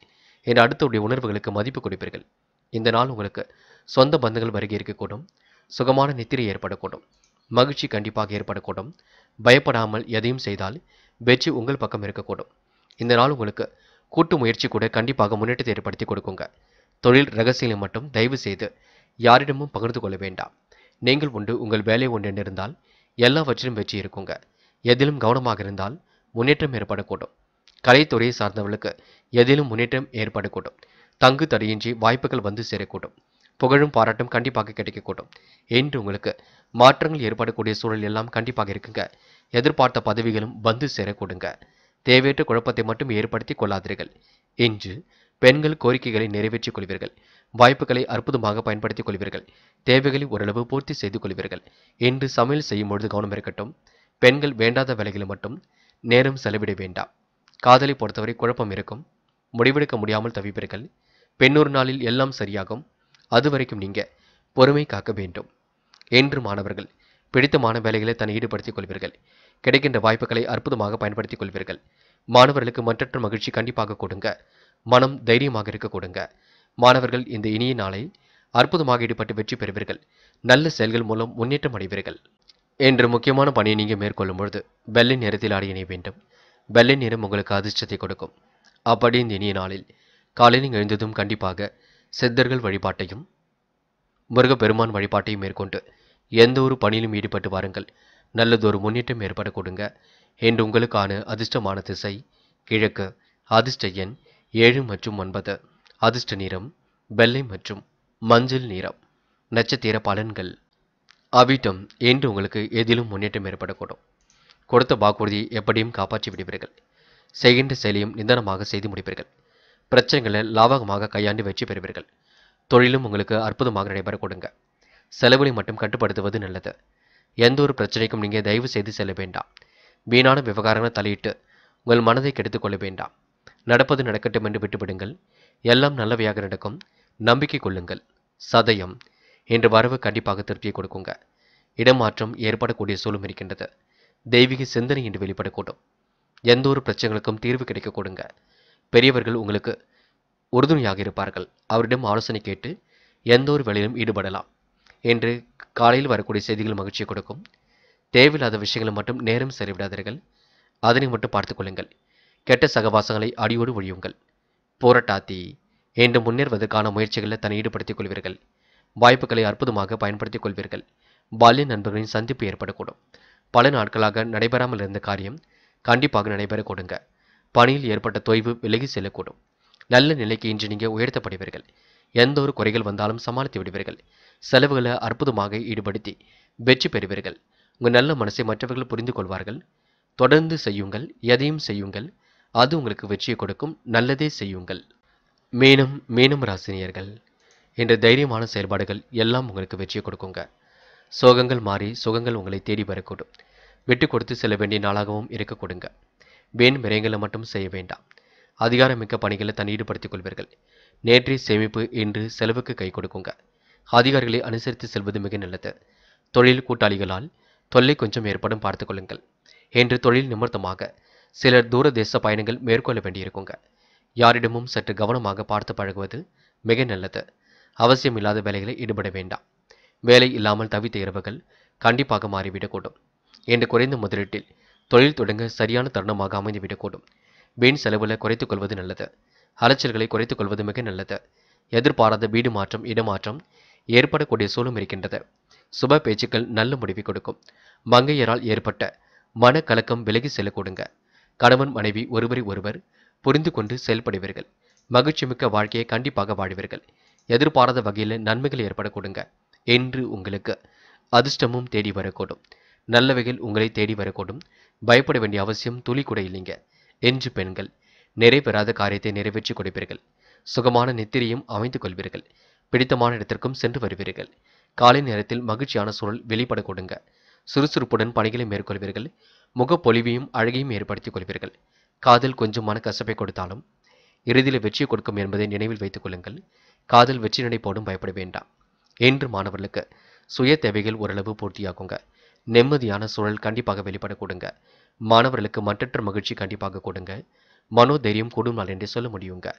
என்ற அடுத்தவுடைய உணர்வுகளுக்கு மதிப்பு கொடுப்பீர்கள் இந்த நாள் உங்களுக்கு சொந்த பந்தங்கள் வருகை இருக்கக்கூடும் சுகமான நித்திரை ஏற்படக்கூடும் மகிழ்ச்சி கண்டிப்பாக ஏற்படக்கூடும் பயப்படாமல் எதையும் செய்தால் வெற்றி உங்கள் பக்கம் இருக்கக்கூடும் இந்த நாள் உங்களுக்கு கூட்டு முயற்சி கூட கண்டிப்பாக முன்னேற்றத்தை ஏற்படுத்தி கொடுக்குங்க தொழில் ரகசியங்களை மட்டும் தயவு செய்து யாரிடமும் பகிர்ந்து கொள்ள வேண்டாம் நீங்கள் உண்டு உங்கள் வேலை ஒன்று இருந்தால் எல்லாவற்றிலும் வெற்றி இருக்குங்க எதிலும் கவனமாக இருந்தால் முன்னேற்றம் ஏற்படக்கூடும் கலைத்துறையை சார்ந்தவர்களுக்கு எதிலும் முன்னேற்றம் ஏற்படக்கூடும் தங்கு தடையின்றி வாய்ப்புகள் வந்து சேரக்கூடும் புகழும் பாராட்டும் கண்டிப்பாக கிடைக்கக்கூடும் என்று உங்களுக்கு மாற்றங்கள் ஏற்படக்கூடிய சூழல் எல்லாம் கண்டிப்பாக இருக்குங்க எதிர்பார்த்த பதவிகளும் வந்து சேரக்கூடுங்க தேவையற்ற குழப்பத்தை மட்டும் ஏற்படுத்தி கொள்ளாதீர்கள் இன்று பெண்கள் கோரிக்கைகளை நிறைவேற்றிக் கொள்வீர்கள் வாய்ப்புகளை அற்புதமாக பயன்படுத்திக் கொள்வீர்கள் தேவைகளை ஓரளவு பூர்த்தி செய்து கொள்வீர்கள் என்று சமையல் செய்யும் பொழுது கவனம் இருக்கட்டும் பெண்கள் வேண்டாத வேலைகளை மட்டும் நேரம் செலவிட வேண்டாம் காதலை பொறுத்தவரை குழப்பம் இருக்கும் முடிவெடுக்க முடியாமல் தவிப்பீர்கள் பெண்ணொரு நாளில் எல்லாம் சரியாகும் அது வரைக்கும் நீங்க பொறுமை காக்க வேண்டும் என்று மாணவர்கள் பிடித்தமான வேலைகளை தன்னை ஈடுபடுத்திக் கொள்வீர்கள் கிடைக்கின்ற வாய்ப்புகளை அற்புதமாக பயன்படுத்திக் கொள்வீர்கள் மாணவர்களுக்கு மற்றற்ற மகிழ்ச்சி கண்டிப்பாக கொடுங்க மனம் தைரியமாக இருக்க கொடுங்க மாணவர்கள் இந்த இனிய நாளை அற்புதமாக ஈடுபட்டு வெற்றி பெறுவீர்கள் நல்ல செயல்கள் மூலம் முன்னேற்றம் அடைவீர்கள் என்று முக்கியமான பணியை நீங்கள் மேற்கொள்ளும் பொழுது வெள்ளை நிறத்தில் ஆடி இணைய வேண்டும் வெள்ளை நிறம் உங்களுக்கு அதிர்ஷ்டத்தை கொடுக்கும் அப்படி இந்த இனிய நாளில் காலையில் எழுந்ததும் கண்டிப்பாக சித்தர்கள் வழிபாட்டையும் முருகப்பெருமான் வழிபாட்டையும் மேற்கொண்டு எந்த ஒரு பணியிலும் ஈடுபட்டு வாருங்கள் நல்லதொரு முன்னேற்றம் ஏற்பட கொடுங்க என்று உங்களுக்கான அதிர்ஷ்டமான திசை கிழக்கு அதிர்ஷ்ட எண் ஏழு மற்றும் ஒன்பது அதிர்ஷ்ட நிறம் வெள்ளை மற்றும் மஞ்சள் நிறம் நட்சத்திர பலன்கள் அவிட்டம் என்று உங்களுக்கு எதிலும் முன்னேற்றம் ஏற்படக்கூடும் கொடுத்த வாக்குறுதியை எப்படியும் காப்பாற்றி விடுவீர்கள் செய்கின்ற செயலையும் நிதானமாக செய்து முடிப்பீர்கள் பிரச்சனைகளை லாபகமாக கையாண்டு வெற்றி பெறுவீர்கள் தொழிலும் உங்களுக்கு அற்புதமாக நடைபெற கொடுங்க செலவுகளை மட்டும் கட்டுப்படுத்துவது நல்லது எந்த ஒரு பிரச்சனைக்கும் நீங்கள் தயவு செய்து செல்ல வேண்டாம் வீணான விவகாரங்களை தலையிட்டு உங்கள் மனதை கெடுத்துக் கொள்ள வேண்டாம் நடப்பது நடக்கட்டும் என்று விட்டுவிடுங்கள் எல்லாம் நல்லவையாக நடக்கும் நம்பிக்கை கொள்ளுங்கள் சதயம் என்ற வரவு கண்டிப்பாக திருப்தியை கொடுக்குங்க இடமாற்றம் ஏற்படக்கூடிய சூழலும் இருக்கின்றது தெய்வீக சிந்தனை என்று வெளிப்படக்கூடும் எந்த ஒரு பிரச்சனைகளுக்கும் தீர்வு கிடைக்க கொடுங்க பெரியவர்கள் உங்களுக்கு உறுதுணையாக இருப்பார்கள் அவரிடம் ஆலோசனை கேட்டு எந்த ஒரு வேலையிலும் ஈடுபடலாம் என்று காலையில் வரக்கூடிய செய்திகள் மகிழ்ச்சியை கொடுக்கும் தேவையில்லாத விஷயங்களை மட்டும் நேரம் செலவிடாதீர்கள் அதனை மட்டும் பார்த்துக் கொள்ளுங்கள் கெட்ட சகவாசங்களை அடியோடு ஒழியுங்கள் போராட்டாத்தி என்று முன்னேறுவதற்கான முயற்சிகளில் தன்னை ஈடுபடுத்திக் கொள்வீர்கள் வாய்ப்புகளை அற்புதமாக பயன்படுத்திக் கொள்வீர்கள் பால்ய நண்பர்களின் சந்திப்பு ஏற்படக்கூடும் பல நாட்களாக நடைபெறாமல் இருந்த காரியம் கண்டிப்பாக நடைபெற கொடுங்க பணியில் ஏற்பட்ட தொய்வு விலகி செல்லக்கூடும் நல்ல நிலைக்கு இன்று நீங்கள் உயர்த்தப்படுவீர்கள் எந்த ஒரு குறைகள் வந்தாலும் சமாளித்து விடுவீர்கள் செலவுகளை அற்புதமாக ஈடுபடுத்தி வெற்றி பெறுவீர்கள் உங்கள் நல்ல மனசை மற்றவர்கள் புரிந்து கொள்வார்கள் தொடர்ந்து செய்யுங்கள் எதையும் செய்யுங்கள் அது உங்களுக்கு வெற்றியை கொடுக்கும் நல்லதே செய்யுங்கள் மீனம் மீனம் ராசினியர்கள் என்ற தைரியமான செயல்பாடுகள் எல்லாம் உங்களுக்கு வெற்றியை கொடுக்குங்க சோகங்கள் மாறி சுகங்கள் உங்களை தேடி வரக்கூடும் விட்டு கொடுத்து செல்ல வேண்டிய நாளாகவும் இருக்க கொடுங்க வீண் விரயங்களை மட்டும் செய்ய வேண்டாம் அதிகாரமிக்க பணிகளை தன் ஈடுபடுத்திக் கொள்வீர்கள் நேற்றைய சேமிப்பு இன்று செலவுக்கு கை கொடுக்குங்க அதிகாரிகளை அனுசரித்து செல்வது மிக நல்லது தொழில் கூட்டாளிகளால் தொல்லை கொஞ்சம் ஏற்படும் பார்த்துக் கொள்ளுங்கள் என்று தொழில் நிமித்தமாக சிலர் தூர தேச பயணங்கள் மேற்கொள்ள வேண்டியிருக்குங்க யாரிடமும் சற்று கவனமாக பார்த்து பழகுவது மிக நல்லது அவசியம் இல்லாத வேலைகளை ஈடுபட வேண்டாம் வேலை இல்லாமல் தவித்த இரவுகள் கண்டிப்பாக மாறிவிடக்கூடும் என்று குறைந்த முதலீட்டில் தொழில் தொடங்க சரியான தருணமாக அமைந்துவிடக்கூடும் வீண் செலவுகளை குறைத்துக் கொள்வது நல்லது அலைச்சல்களை குறைத்துக் கொள்வது மிக நல்லது எதிர்பாராத வீடு மாற்றம் இடமாற்றம் ஏற்படக்கூடிய சூழலும் இருக்கின்றது சுப பேச்சுக்கள் நல்ல முடிவை கொடுக்கும் மங்கையரால் ஏற்பட்ட மனக்கலக்கம் விலகி செல்ல கொடுங்க கணவன் மனைவி ஒருவரை ஒருவர் புரிந்து கொண்டு செயல்படுவீர்கள் மகிழ்ச்சிமிக்க வாழ்க்கையை கண்டிப்பாக வாழ்வீர்கள் எதிர்பாராத வகையில் நன்மைகள் ஏற்பட கொடுங்க என்று உங்களுக்கு அதிர்ஷ்டமும் தேடி வரக்கூடும் நல்லவைகள் உங்களை தேடி வரக்கூடும் பயப்பட வேண்டிய அவசியம் துளி கூட இல்லைங்க என்று பெண்கள் நிறைவேறாத காரியத்தை நிறைவேற்றி கொடுப்பீர்கள் சுகமான நித்திரையும் அமைத்துக் கொள்வீர்கள் பிடித்தமான இடத்திற்கும் சென்று வருவீர்கள் காலை நேரத்தில் மகிழ்ச்சியான சூழல் வெளிப்பட கொடுங்க சுறுசுறுப்புடன் பணிகளை மேற்கொள்வீர்கள் முகப்பொலிவையும் அழகையும் ஏற்படுத்திக் கொள்வீர்கள் காதல் கொஞ்சம் மனக்கசப்பை கொடுத்தாலும் இறுதியில் வெற்றியை கொடுக்கும் என்பதை நினைவில் வைத்துக் கொள்ளுங்கள் காதல் வெற்றி நடை போடும் பயப்பட வேண்டாம் என்று மாணவர்களுக்கு சுய தேவைகள் ஓரளவு பூர்த்தியாகுங்க நிம்மதியான சூழல் கண்டிப்பாக வெளிப்பட கொடுங்க மாணவர்களுக்கு மற்றற்ற மகிழ்ச்சி கண்டிப்பாக கொடுங்க மனோதைரியம் கூடும் நாள் என்று சொல்ல முடியுங்க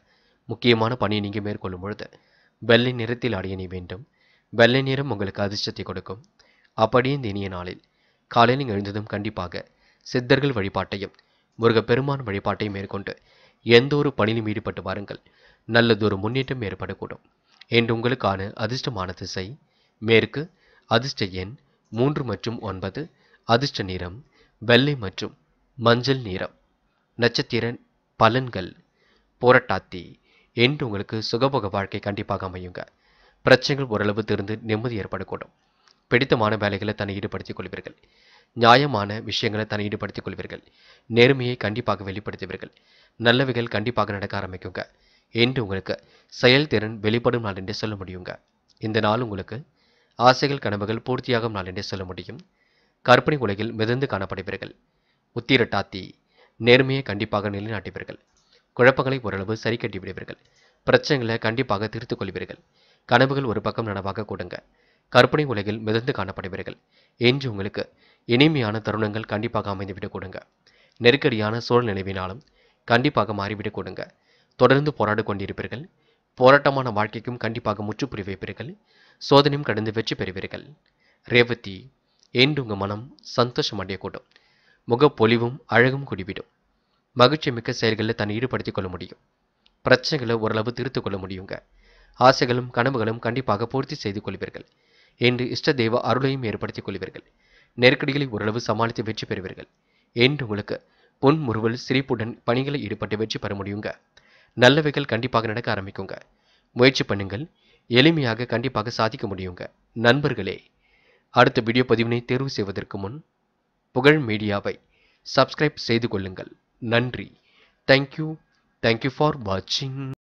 முக்கியமான பணியை நீங்கள் மேற்கொள்ளும் பொழுது வெள்ளை நிறத்தில் அடைய நீ வேண்டும் வெள்ளை நிறம் உங்களுக்கு அதிர்ஷ்டத்தை கொடுக்கும் அப்படியே இந்த இனிய நாளில் காலையில் நீங்கள் எழுந்ததும் கண்டிப்பாக சித்தர்கள் வழிபாட்டையும் முருகப்பெருமான் வழிபாட்டையும் மேற்கொண்டு எந்த ஒரு பணியிலும் ஈடுபட்டு வாருங்கள் நல்லதொரு முன்னேற்றம் ஏற்படக்கூடும் என்று உங்களுக்கான அதிர்ஷ்டமான திசை மேற்கு அதிர்ஷ்ட எண் மூன்று மற்றும் ஒன்பது அதிர்ஷ்ட நிறம் வெள்ளை மற்றும் மஞ்சள் நிறம் நட்சத்திர பலன்கள் போராட்டாத்தி என்று உங்களுக்கு சுகபோக வாழ்க்கை கண்டிப்பாக அமையுங்க பிரச்சனைகள் ஓரளவு திருந்து நிம்மதி ஏற்படக்கூடும் பிடித்தமான வேலைகளை தன்னை ஈடுபடுத்திக் கொள்வீர்கள் நியாயமான விஷயங்களை தன்னை ஈடுபடுத்திக் கொள்வீர்கள் நேர்மையை கண்டிப்பாக வெளிப்படுத்துவீர்கள் நல்லவைகள் கண்டிப்பாக நடக்க ஆரம்பிக்குங்க என்று உங்களுக்கு செயல்திறன் வெளிப்படும் நாள் என்றே சொல்ல முடியுங்க இந்த நாள் உங்களுக்கு ஆசைகள் கனவுகள் பூர்த்தியாகும் நாள் என்றே சொல்ல முடியும் கற்பனை உலகில் மிதந்து காணப்படுவீர்கள் உத்திரட்டாத்தி நேர்மையை கண்டிப்பாக நிலைநாட்டுவீர்கள் குழப்பங்களை ஓரளவு சரி கட்டி விடுவீர்கள் பிரச்சனைகளை கண்டிப்பாக தீர்த்துக் கொள்வீர்கள் கனவுகள் ஒரு பக்கம் நனவாக கொடுங்க கற்பனை உலகில் மிதந்து காணப்படுவீர்கள் என்று உங்களுக்கு இனிமையான தருணங்கள் கண்டிப்பாக அமைந்துவிடக் கொடுங்க நெருக்கடியான சூழல் நினைவினாலும் கண்டிப்பாக மாறிவிடக் கொடுங்க தொடர்ந்து போராடி கொண்டிருப்பீர்கள் போராட்டமான வாழ்க்கைக்கும் கண்டிப்பாக முற்றுப்புள்ளி வைப்பீர்கள் சோதனையும் கடந்து வெற்றி பெறுவீர்கள் ரேவதி என்று உங்கள் மனம் சந்தோஷம் அடையக்கூடும் முகப்பொலிவும் அழகும் குடிவிடும் மகிழ்ச்சி மிக்க செயல்களில் தன்னை ஈடுபடுத்திக் கொள்ள முடியும் பிரச்சனைகளை ஓரளவு தீர்த்து கொள்ள முடியுங்க ஆசைகளும் கனவுகளும் கண்டிப்பாக பூர்த்தி செய்து கொள்வீர்கள் என்று இஷ்ட தெய்வ அருளையும் ஏற்படுத்திக் கொள்வீர்கள் நெருக்கடிகளை ஓரளவு சமாளித்து வெற்றி பெறுவீர்கள் என்று உங்களுக்கு புன்முறுவல் சிரிப்புடன் பணிகளை ஈடுபட்டு வெற்றி பெற முடியுங்க நல்லவைகள் கண்டிப்பாக நடக்க ஆரம்பிக்குங்க முயற்சி பண்ணுங்கள் எளிமையாக கண்டிப்பாக சாதிக்க முடியுங்க நண்பர்களே அடுத்த வீடியோ பதிவினை தேர்வு செய்வதற்கு முன் புகழ் மீடியாவை சப்ஸ்கிரைப் செய்து கொள்ளுங்கள் நன்றி தேங்க்யூ தேங்க்யூ ஃபார் வாட்சிங்